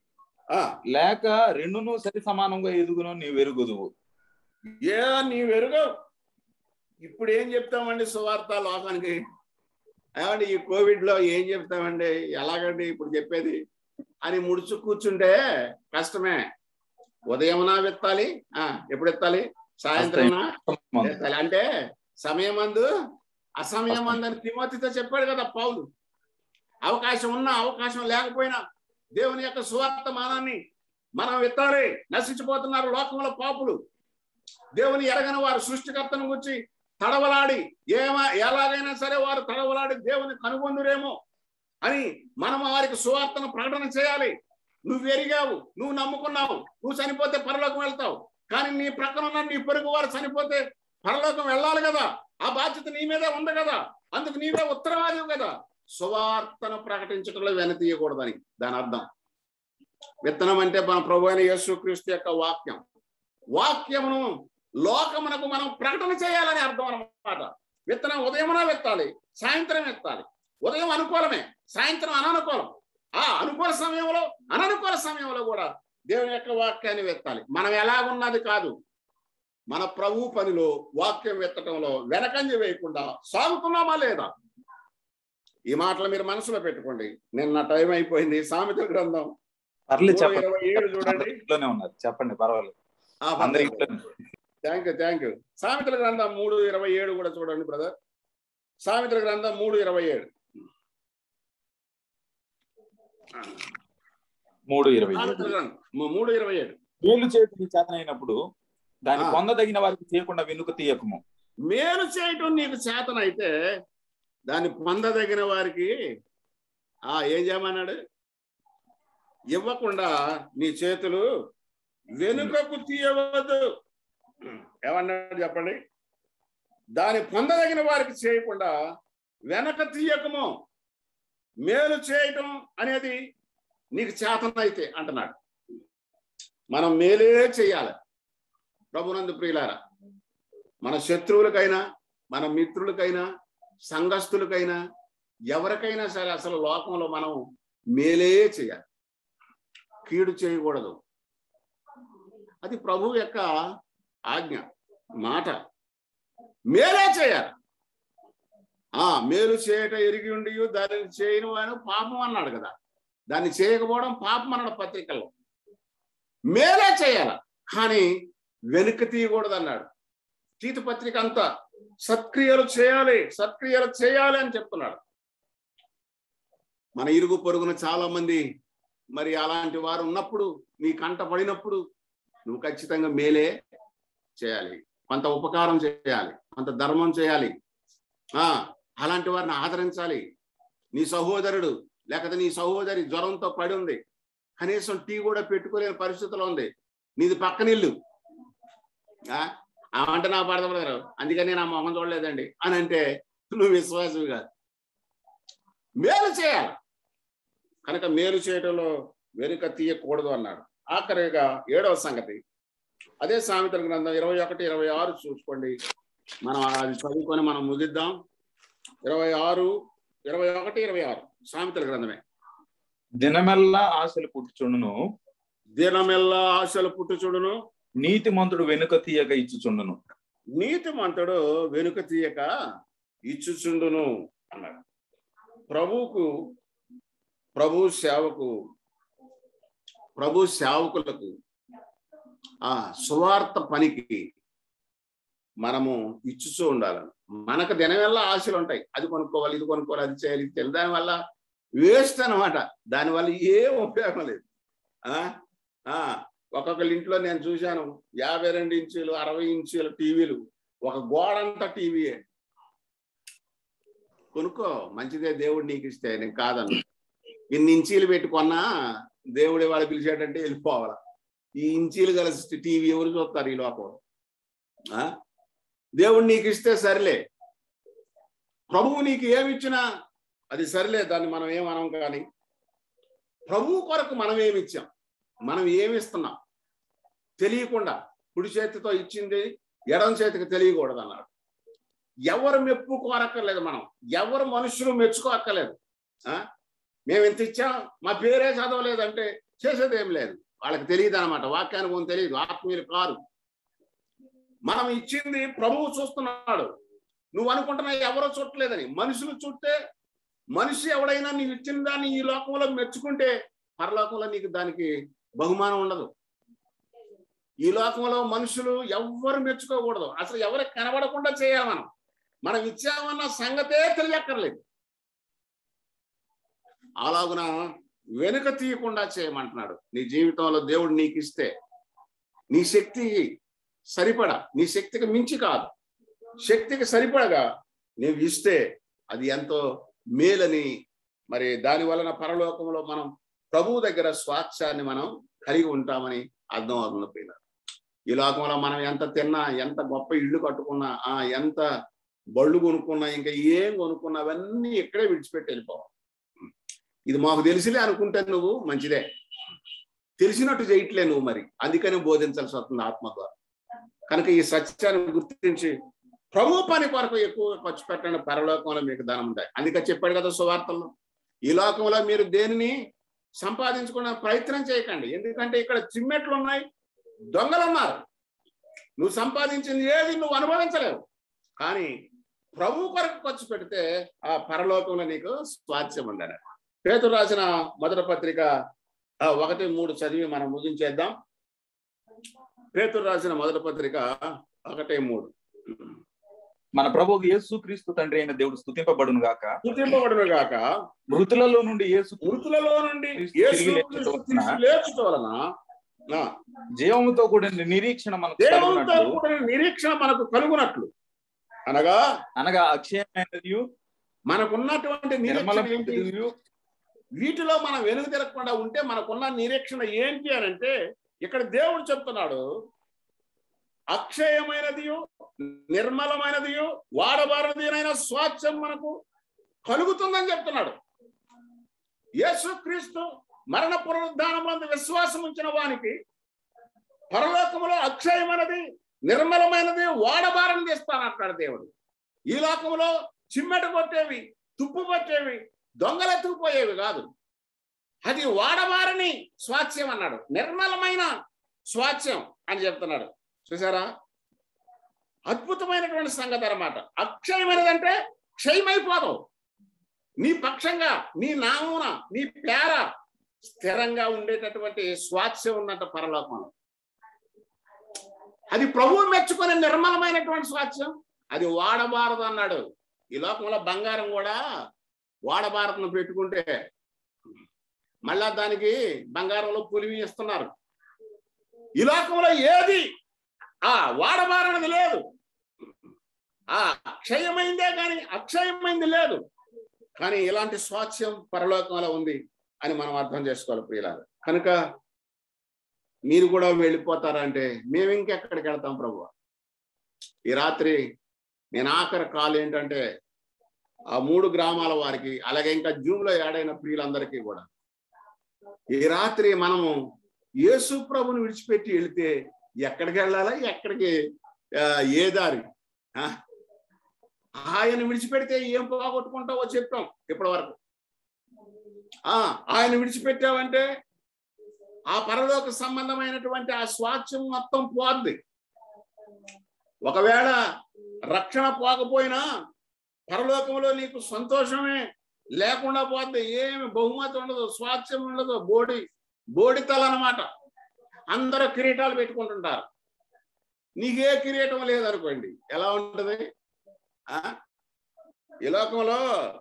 ఆ, లేక రెండును సరి సమానంగా ఎదుగును నీ వెరుగుదువు ఏ నీ వెరుగు ఇప్పుడు ఏం చెప్తామండి సువార్త లోకానికి ఏమండి ఈ కోవిడ్ లో ఏం చెప్తామండి ఎలాగండి ఇప్పుడు చెప్పేది అని ముడుచు కూర్చుంటే కష్టమే ఉదయమునా విత్తాలి ఆ ఎప్పుడు ఎత్తాలి సాయంత్రమునా ఎత్తాలి అంటే సమయమందు అసమయమందు అని తిమోతితో చెప్పాడు కదా పౌలు అవకాశం ఉన్నా అవకాశం లేకపోయినా దేవుని యొక్క సువార్త మానాన్ని మనం విత్తాలి నశించిపోతున్నారు లోకంలో పాపులు దేవుని ఎరగని వారు సృష్టికర్తను గురించి తడవలాడి ఏమా ఎలాగైనా సరే వారు తడవలాడి దేవుని కనుగొందురేమో అని మనం వారికి సువార్తను ప్రకటన చేయాలి నువ్వు ఎరిగావు నువ్వు నమ్ముకున్నావు నువ్వు చనిపోతే పరలోకం వెళ్తావు కానీ నీ ప్రక్కన ఉన్న నీ పొరుగు వారు చనిపోతే పరలోకం వెళ్ళాలి కదా ఆ బాధ్యత నీ మీదే ఉంది కదా అందుకు నీవే ఉత్తరవాదివు కదా సువార్తను ప్రకటించడంలో వెనతీయకూడదని దాని అర్థం విత్తనం అంటే మన ప్రభు అయిన యేసుక్రీస్తు యొక్క వాక్యం వాక్యమును లోకమునకు మనం ప్రకటన చేయాలని అర్థం అన్నమాట విత్తనం ఉదయమున విత్తాలి సాయంత్రం విత్తాలి ఉదయం అనుకూలమే సాయంత్రం అననుకూలం ఆ అనుకూల సమయంలో అననుకూల సమయంలో కూడా దేవుని యొక్క వాక్యాన్ని వెత్తాలి మనం ఎలాగున్నది కాదు మన ప్రభు పనిలో వాక్యం వెత్తటంలో వెనకంజ వేయకుండా సాగుతున్నామా లేదా ఈ మాటలు మీరు మనసులో పెట్టుకోండి నిన్న టైం అయిపోయింది సామెతల గ్రంథం పర్లేదు మూడు చెప్పండి ఇరవై ఏడు చూడండి అందరి ఇంట్లోనే ఉన్నారు చెప్పండి పర్వాలేదు అందరి ఇంట్లోనే థ్యాంక్ యూ థ్యాంక్ యూ సామెతల గ్రంథం మూడు ఇరవై ఏడు కూడా చూడండి బ్రదర్ సామెతల గ్రంథం మూడు ఇరవై ఏడు మూడు ఇరవై సామెతల ఏడు. గ్రంథం మూ- మూడు ఇరవై ఏడు మేలు చేతి చేతనైనప్పుడు దాన్ని ఆ. పొందదగిన వారికి చేయకుండా వెనుక తీయకము మేలు చేయటం నీకు చేతనైతే దాన్ని పొందదగిన వారికి ఆ ఏం చేయమన్నాడు ఇవ్వకుండా నీ చేతులు వెనుకకు తీయవద్దు ఏమన్నాడు చెప్పండి దాన్ని పొందదగిన వారికి చేయకుండా వెనక తీయకము మేలు చేయటం అనేది నీకు చేతనైతే అంటున్నాడు మనం మేలే చేయాలి ప్రభునందు ప్రియులారా మన శత్రువులకైనా మన మిత్రులకైనా సంఘస్థులకైనా ఎవరికైనా సరే అసలు లోకంలో మనం మేలే చేయాలి కీడు చేయకూడదు అది ప్రభు యొక్క ఆజ్ఞ మాట మేలే చేయాలి ఆ మేలు చేయట ఎరిగి ఉండి దానిని చేయను అని పాపం అన్నాడు కదా దాన్ని చేయకపోవడం పాపం అన్నాడు పత్రికల్లో మేలే చేయాలి కానీ వెనుక తీయకూడదు అన్నాడు తీత పత్రిక అంతా సత్క్రియలు చేయాలి సత్క్రియలు చేయాలి అని చెప్తున్నాడు మన ఇరుగు పొరుగున చాలా మంది మరి అలాంటి వారు ఉన్నప్పుడు నీ కంట పడినప్పుడు నువ్వు ఖచ్చితంగా మేలే చేయాలి కొంత ఉపకారం చేయాలి కొంత ధర్మం చేయాలి ఆ అలాంటి వారిని ఆదరించాలి నీ సహోదరుడు లేకపోతే నీ సహోదరి జ్వరంతో పడి ఉంది కనీసం టీ కూడా పెట్టుకోలేని పరిస్థితిలో ఉంది నీది పక్కనిల్లు ఆ అంటే నా పడదపడతారు అందుకని నేను ఆ మొహం చూడలేదండి అని అంటే నువ్వు విశ్వాసం కాదు మేలు చేయాలి కనుక మేలు చేయటంలో వెనుక తీయకూడదు అన్నాడు ఆఖరిగా ఏడవ సంగతి అదే సామెతల గ్రంథం ఇరవై ఒకటి ఇరవై ఆరు చూసుకోండి మనం అది చదువుకొని మనం ముగిద్దాం ఇరవై ఆరు ఇరవై ఒకటి ఇరవై ఆరు సామెతల గ్రంథమే దినమెల్లా ఆశలు పుట్టుచుండును దినమెల్లా ఆశలు పుట్టుచుడును నీతి మంతుడు వెనుక తీయక ఇచ్చుచుండును నీతిమంతుడు వెనుక తీయక ఇచ్చుచుండును అన్నాడు ప్రభువుకు ప్రభు సేవకు ప్రభు సేవకులకు ఆ సువార్త పనికి మనము ఇచ్చుచూ ఉండాలి మనకు దినవల్ల ఆశలు ఉంటాయి అది కొనుక్కోవాలి ఇది కొనుక్కోవాలి అది చేయాలి ఇది చేయాలి దానివల్ల వేస్ట్ అనమాట దానివల్ల ఏం ఉపయోగం లేదు ఆ ఆ ఒక్కొక్కళ్ళ ఇంట్లో నేను చూశాను యాభై రెండు ఇంచులు అరవై ఇంచుల టీవీలు ఒక గోడంతా టీవీయే కొనుక్కో మంచిదే దేవుడు నీకు ఇస్తే నేను కాదను ఇన్ని ఇంచీలు పెట్టుకున్నా దేవుడే వాళ్ళు పిలిచాడంటే వెళ్ళిపోవాలా ఈ ఇంచీలు కలిసి టీవీ ఎవరు చూస్తారు ఈ లోపల ఆ? దేవుడు నీకు ఇస్తే సరిలే ప్రభువు నీకు ఏమిచ్చినా అది సరిలే దాన్ని మనం ఏమనం కానీ ప్రభువు కొరకు మనం ఏమిచ్చాం మనం ఏమిస్తున్నాం తెలియకుండా కుడి చేతితో ఇచ్చింది ఎడం చేతికి తెలియకూడదు అన్నాడు ఎవరు మెప్పు కోరక్కర్లేదు మనం ఎవరు మనుషులు మెచ్చుకోక్కర్లేదు ఆ మేము ఇంత ఇచ్చాం మా పేరే చదవలేదంటే చేసేది ఏం లేదు వాళ్ళకి తెలియదు అనమాట వాక్యానుభవం తెలియదు ఆత్మీయులు కారు మనం ఇచ్చింది ప్రభువు చూస్తున్నాడు నువ్వు అనుకుంటున్నా ఎవరో చూడలేదని మనుషులు చూస్తే మనిషి ఎవడైనా నీకు ఇచ్చిన దాన్ని ఈ లోకంలో మెచ్చుకుంటే పరలోకంలో నీకు దానికి బహుమానం ఉండదు ఈ లోకంలో మనుషులు ఎవ్వరు మెచ్చుకోకూడదు అసలు ఎవరికి కనబడకుండా చేయాలి మనం మనం ఇచ్చామన్న సంగతే తెలియక్కర్లేదు అలాగున వెనుక తీయకుండా చేయమంటున్నాడు నీ జీవితంలో దేవుడు నీకు ఇస్తే నీ శక్తి సరిపడా నీ శక్తికి మించి కాదు శక్తికి సరిపడగా నీవు ఇస్తే అది ఎంతో మేలని మరి దాని వలన పరలోకంలో మనం ప్రభువు దగ్గర స్వాచ్ఛాన్ని మనం కలిగి ఉంటామని అర్థం అవుతుంది పిల్ల ఈ లోకంలో మనం ఎంత తిన్నా ఎంత గొప్ప ఇల్లు కట్టుకున్నా ఆ ఎంత బళ్ళు కొనుక్కున్నా ఇంకా ఏం కొనుక్కున్నా అవన్నీ ఇక్కడే విడిచిపెట్టి వెళ్ళిపోవాలి ఇది మాకు తెలిసిలే అనుకుంటే నువ్వు మంచిదే తెలిసినట్టు చేయట్లే నువ్వు మరి అందుకని బోధించాల్సి వస్తుంది ఆత్మ ద్వారా కనుక ఈ సత్యాన్ని గుర్తించి ప్రభు పని కొరకు ఎక్కువ ఖర్చు పెట్టండి పరలోకంలో మీకు ధనం ఉంటాయి అందుకే చెప్పాడు కదా సువార్తల్లో ఈ లోకంలో మీరు దేనిని సంపాదించుకునే ప్రయత్నం చేయకండి ఎందుకంటే ఇక్కడ చిమ్మెట్లు ఉన్నాయి దొంగలు ఉన్నారు నువ్వు సంపాదించింది ఏది నువ్వు అనుభవించలేవు కానీ ప్రభు కొరకు ఖర్చు పెడితే ఆ పరలోకంలో నీకు స్వాస్థ్యం ఉందని పేతురు రాసిన మొదటి పత్రిక ఆ, ఒకటి మూడు చదివి మనం ముగించేద్దాం పేతురు రాసిన మొదటి పత్రిక ఒకటి మూడు మన ప్రభు యేసు క్రీస్తు తండ్రి అయిన దేవుడు స్తుతింపబడును గాక స్థుతింపబడును గాక మృతులలో నుండి యేసు మృతులలో నుండి క్రీస్తు యేసు తిరిగి క్రీస్తు లేచుట తీర్చి లేచుట వలన ఆ, జీవముతో కూడిన నిరీక్షణ మనకు దేవునితో కలుగునట్లు కూడిన నిరీక్షణ మనకు కలుగునట్లు అనగా అనగా అక్షయమైనది మనకున్నటువంటి నిరీక్షణ ఏంటి నిర్మలమైనది వీటిలో మనం వెనుక తిరగకుండా ఉంటే మనకున్న నిరీక్షణ ఏంటి అని అంటే ఇక్కడ దేవుడు చెప్తున్నాడు అక్షయమైనది నిర్మలమైనది వాడబారదినైన స్వాచ్ఛం మనకు కలుగుతుందని చెప్తున్నాడు యేసుక్రీస్తు మరణ పునరుద్ధానమందు విశ్వాసం ఉంచిన వానికి పరలోకములో అక్షయమైనది నిర్మలమైనది వాడబారం చేస్తానంటాడు దేవుడు ఈ లోకంలో చిమ్మెట కొట్టేవి తుప్పు పట్టేవి దొంగలెత్తుకుపోయేవి కాదు అది వాడబారని స్వాస్థ్యం అన్నాడు నిర్మలమైన స్వాస్థ్యం అని చెప్తున్నాడు చూసారా అద్భుతమైనటువంటి సంగతి అన్నమాట అక్షయమైనదంటే క్షయమైపోతావు నీ పక్షంగా నీ నామున నీ పేర స్థిరంగా ఉండేటటువంటి స్వాస్థ్యం ఉన్నట్టు పరలోకంలో అది ప్రభువు మెచ్చుకునే నిర్మలమైనటువంటి స్వాస్థ్యం అది వాడబారదు అన్నాడు ఈ లోకంలో బంగారం కూడా వాడబారతను పెట్టుకుంటే మళ్ళా దానికి బంగారంలో పులివి ఇస్తున్నారు ఈ లోకంలో ఏది ఆ వాడబారనది లేదు ఆ క్షయమైందే కానీ అక్షయమైంది లేదు కానీ ఇలాంటి స్వాస్థ్యం పరలోకంలో ఉంది అని మనం అర్థం చేసుకోవాలి ప్రియులారు కనుక మీరు కూడా వెళ్ళిపోతారంటే మేము ఇంకెక్కడికి వెళ్తాం ప్రభు ఈ రాత్రి నేను ఆఖరి కాల్ ఏంటంటే ఆ మూడు గ్రామాల వారికి అలాగే ఇంకా జూమ్ లో ఏడైన ప్రియులందరికీ కూడా ఈ రాత్రి మనము యేసు ప్రభుని విడిచిపెట్టి వెళితే ఎక్కడికి వెళ్ళాలా ఎక్కడికి ఆ, ఏ దారి ఆ? ఆయన విడిచిపెడితే ఏం పోగొట్టుకుంటావో చెప్పాం ఇప్పటి వరకు ఆ ఆయన విడిచిపెట్టావంటే ఆ పరలోక సంబంధమైనటువంటి ఆ స్వాస్థ్యం మొత్తం పోద్ది ఒకవేళ రక్షణ పోకపోయినా పరలోకంలో నీకు సంతోషమే లేకుండా పోద్ది ఏమి బహుమతి ఉండదు స్వాస్థ్యం ఉండదు బోడి బోడితల అన్నమాట అందరూ కిరీటాలు పెట్టుకుంటుంటారు నీకే కిరీటం లేదనుకోండి ఎలా ఉంటది ఆ ఈ లోకంలో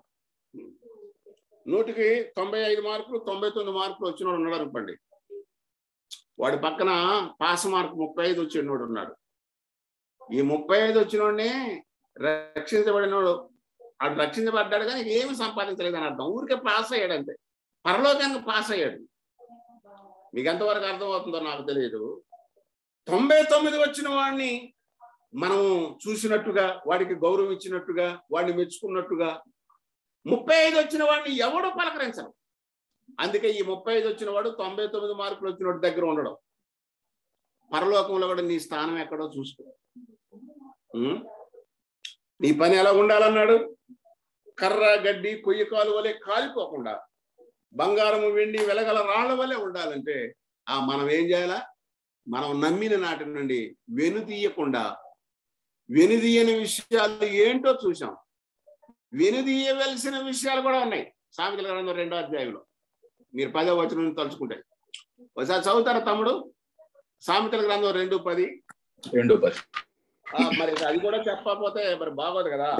నూటికి తొంభై ఐదు మార్కులు తొంభై తొమ్మిది మార్కులు వచ్చినోడు ఉన్నాడు అనుకోండి వాడి పక్కన పాస్ మార్క్ ముప్పై ఐదు వచ్చినోడు ఉన్నాడు ఈ ముప్పై ఐదు వచ్చినోడిని రక్షించబడినోడు వాడు రక్షించబడ్డాడు కానీ ఏమి సంపాదించలేదు అని అర్థం ఊరికే పాస్ అయ్యాడు అంతే పరలోకానికి పాస్ అయ్యాడు మీకు ఎంతవరకు అర్థం అవుతుందో నాకు తెలియదు తొంభై తొమ్మిది వచ్చిన వాడిని మనం చూసినట్టుగా వాడికి గౌరవం ఇచ్చినట్టుగా వాడిని మెచ్చుకున్నట్టుగా ముప్పై ఐదు వచ్చిన వాడిని ఎవడు పలకరించరు అందుకే ఈ ముప్పై ఐదు వచ్చిన వాడు తొంభై తొమ్మిది మార్కులు వచ్చిన వాడి దగ్గర ఉండడం పరలోకంలో కూడా నీ స్థానం ఎక్కడో చూసుకో ఉం? నీ పని ఎలా ఉండాలన్నాడు కర్ర గడ్డి కొయ్య కాలు వలె కాలిపోకుండా బంగారము వెండి వెలగల రాళ్ల వలె ఉండాలంటే ఆ మనం ఏం చేయాలా మనం నమ్మిన నాటి నుండి వెనుతీయకుండా వెనుదీయని విషయాలు ఏంటో చూసాం వెనుదీయవలసిన విషయాలు కూడా ఉన్నాయి సామెతల గ్రంథం రెండో అధ్యాయంలో మీరు పదో వచనం నుంచి తలుచుకుంటే ఒకసారి చదువుతారా తమ్ముడు సామెతల గ్రంథం రెండు పది రెండు పది ఆ, మరి అది కూడా చెప్పకపోతే మరి బాగోదు కదా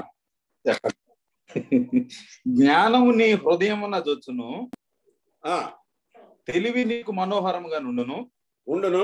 జ్ఞానము నీ హృదయమున జొచ్చును ఆ తెలివి నీకు మనోహరముగా నుండును ఉండును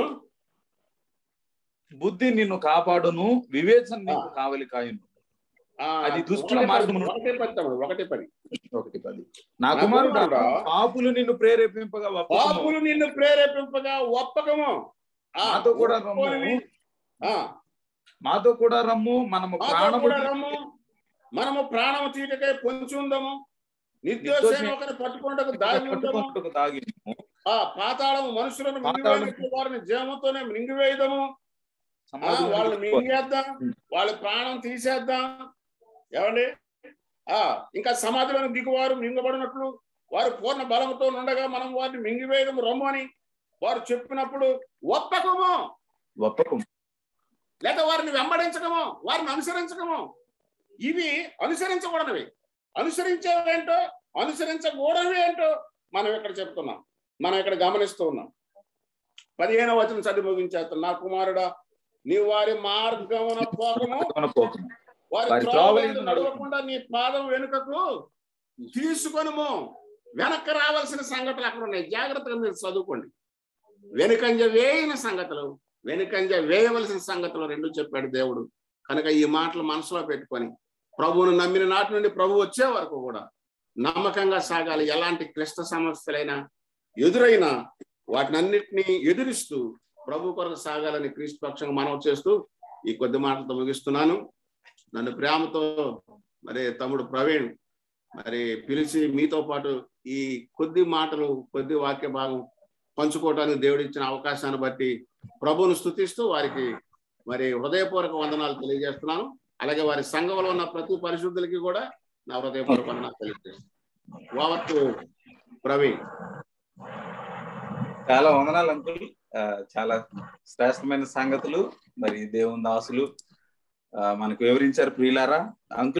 బుద్ధి నిన్ను కాపాడును వివేచన నీకు కావలి కాయును ఆ, అది దుష్టుల ఒకటే మార్గమును- పది, ఒకటే పది తమ్ముడు ఒకటే పది ఒకటి పది నా కుమారుడా కుమారుడా, పాపులు నిన్ను ప్రేరేపింపగా ఒప్పుకొను. పాపులు నిన్ను ప్రేరేపింపగా ఒప్పకము ఆ, నాతో కూడా రమ్ము. ఒప్పుకోనివి. ఆ, మాతో కూడా రమ్ము మనము మాతో ప్రాణము కూడా రమ్ము మనము ప్రాణము తీటకై పొంచి ఉందము నిర్దోషమైన ఒకరిని పట్టుకుంటకు దాగి ఉండము పట్టుకొనుటకు దాగి ఆ పాతాళము మనుషులను మింగివేయనట్లు వారిని జీవంతోనే మింగివేయదము ఆ, వాళ్ళని మింగేద్దాం వాళ్ళ ప్రాణం తీసేద్దాం ఏమండి ఆ ఇంకా సమాధిలోని దిగువారు మింగబడినట్లు వారు పూర్ణ బలంతో ఉండగా మనం వారిని మింగివేయడం రమ్ము అని వారు చెప్పినప్పుడు ఒప్పకము ఒప్పకం లేదా వారిని వెంబడించడము వారిని అనుసరించడము ఇవి అనుసరించకూడనివి అనుసరించేవేంటో అనుసరించకూడనివి ఏంటో మనం ఇక్కడ చెప్తున్నాం మనం ఇక్కడ గమనిస్తూ ఉన్నాం పదిహేనవ వచనం చదివి ముగించేస్తాం నా కుమారుడా నీ వారి మార్గమున పోకము పోకము వారి వారి త్రోవ త్రోవ యందు యందు నడవకుండా నీ పాదం వెనుకకు తీసుకొనుము వెనక్కి రావాల్సిన సంగతులు అక్కడ ఉన్నాయి జాగ్రత్తగా మీరు చదువుకోండి వెనుకంజ వేయని సంగతులు వెనుకంజ వేయవలసిన సంగతులు రెండు చెప్పాడు దేవుడు కనుక ఈ మాటలు మనసులో పెట్టుకొని ప్రభువును నమ్మిన నాటి నుండి ప్రభు వచ్చే వరకు కూడా నమ్మకంగా సాగాలి ఎలాంటి క్లిష్ట సమస్యలైనా ఎదురైనా వాటినన్నిటినీ ఎదురిస్తూ ప్రభు కొరకు సాగాలని క్రీస్తు పక్షంగా మనవి చేస్తూ ఈ కొద్ది మాటలతో ముగిస్తున్నాను నన్ను ప్రేమతో మరి తమ్ముడు ప్రవీణ్ మరి పిలిచి మీతో పాటు ఈ కొద్ది మాటలు కొద్ది వాక్య భాగం పంచుకోవడానికి దేవుడు ఇచ్చిన అవకాశాన్ని బట్టి ప్రభువును స్థుతిస్తూ వారికి మరి హృదయపూర్వక వందనాలు తెలియజేస్తున్నాను అలాగే వారి సంఘంలో ఉన్న ప్రతి పరిశుద్ధులకి కూడా నా హృదయపూర్వక వందనాలు తెలియజేస్తున్నాను వావత్తు ప్రవీణ్ చాలా వందనాలు అంకుల్ ఆ, చాలా శ్రేష్టమైన సంగతులు మరి దేవుని దాసులు ఆ, మనకు వివరించారు ప్రియులారా అంకుల్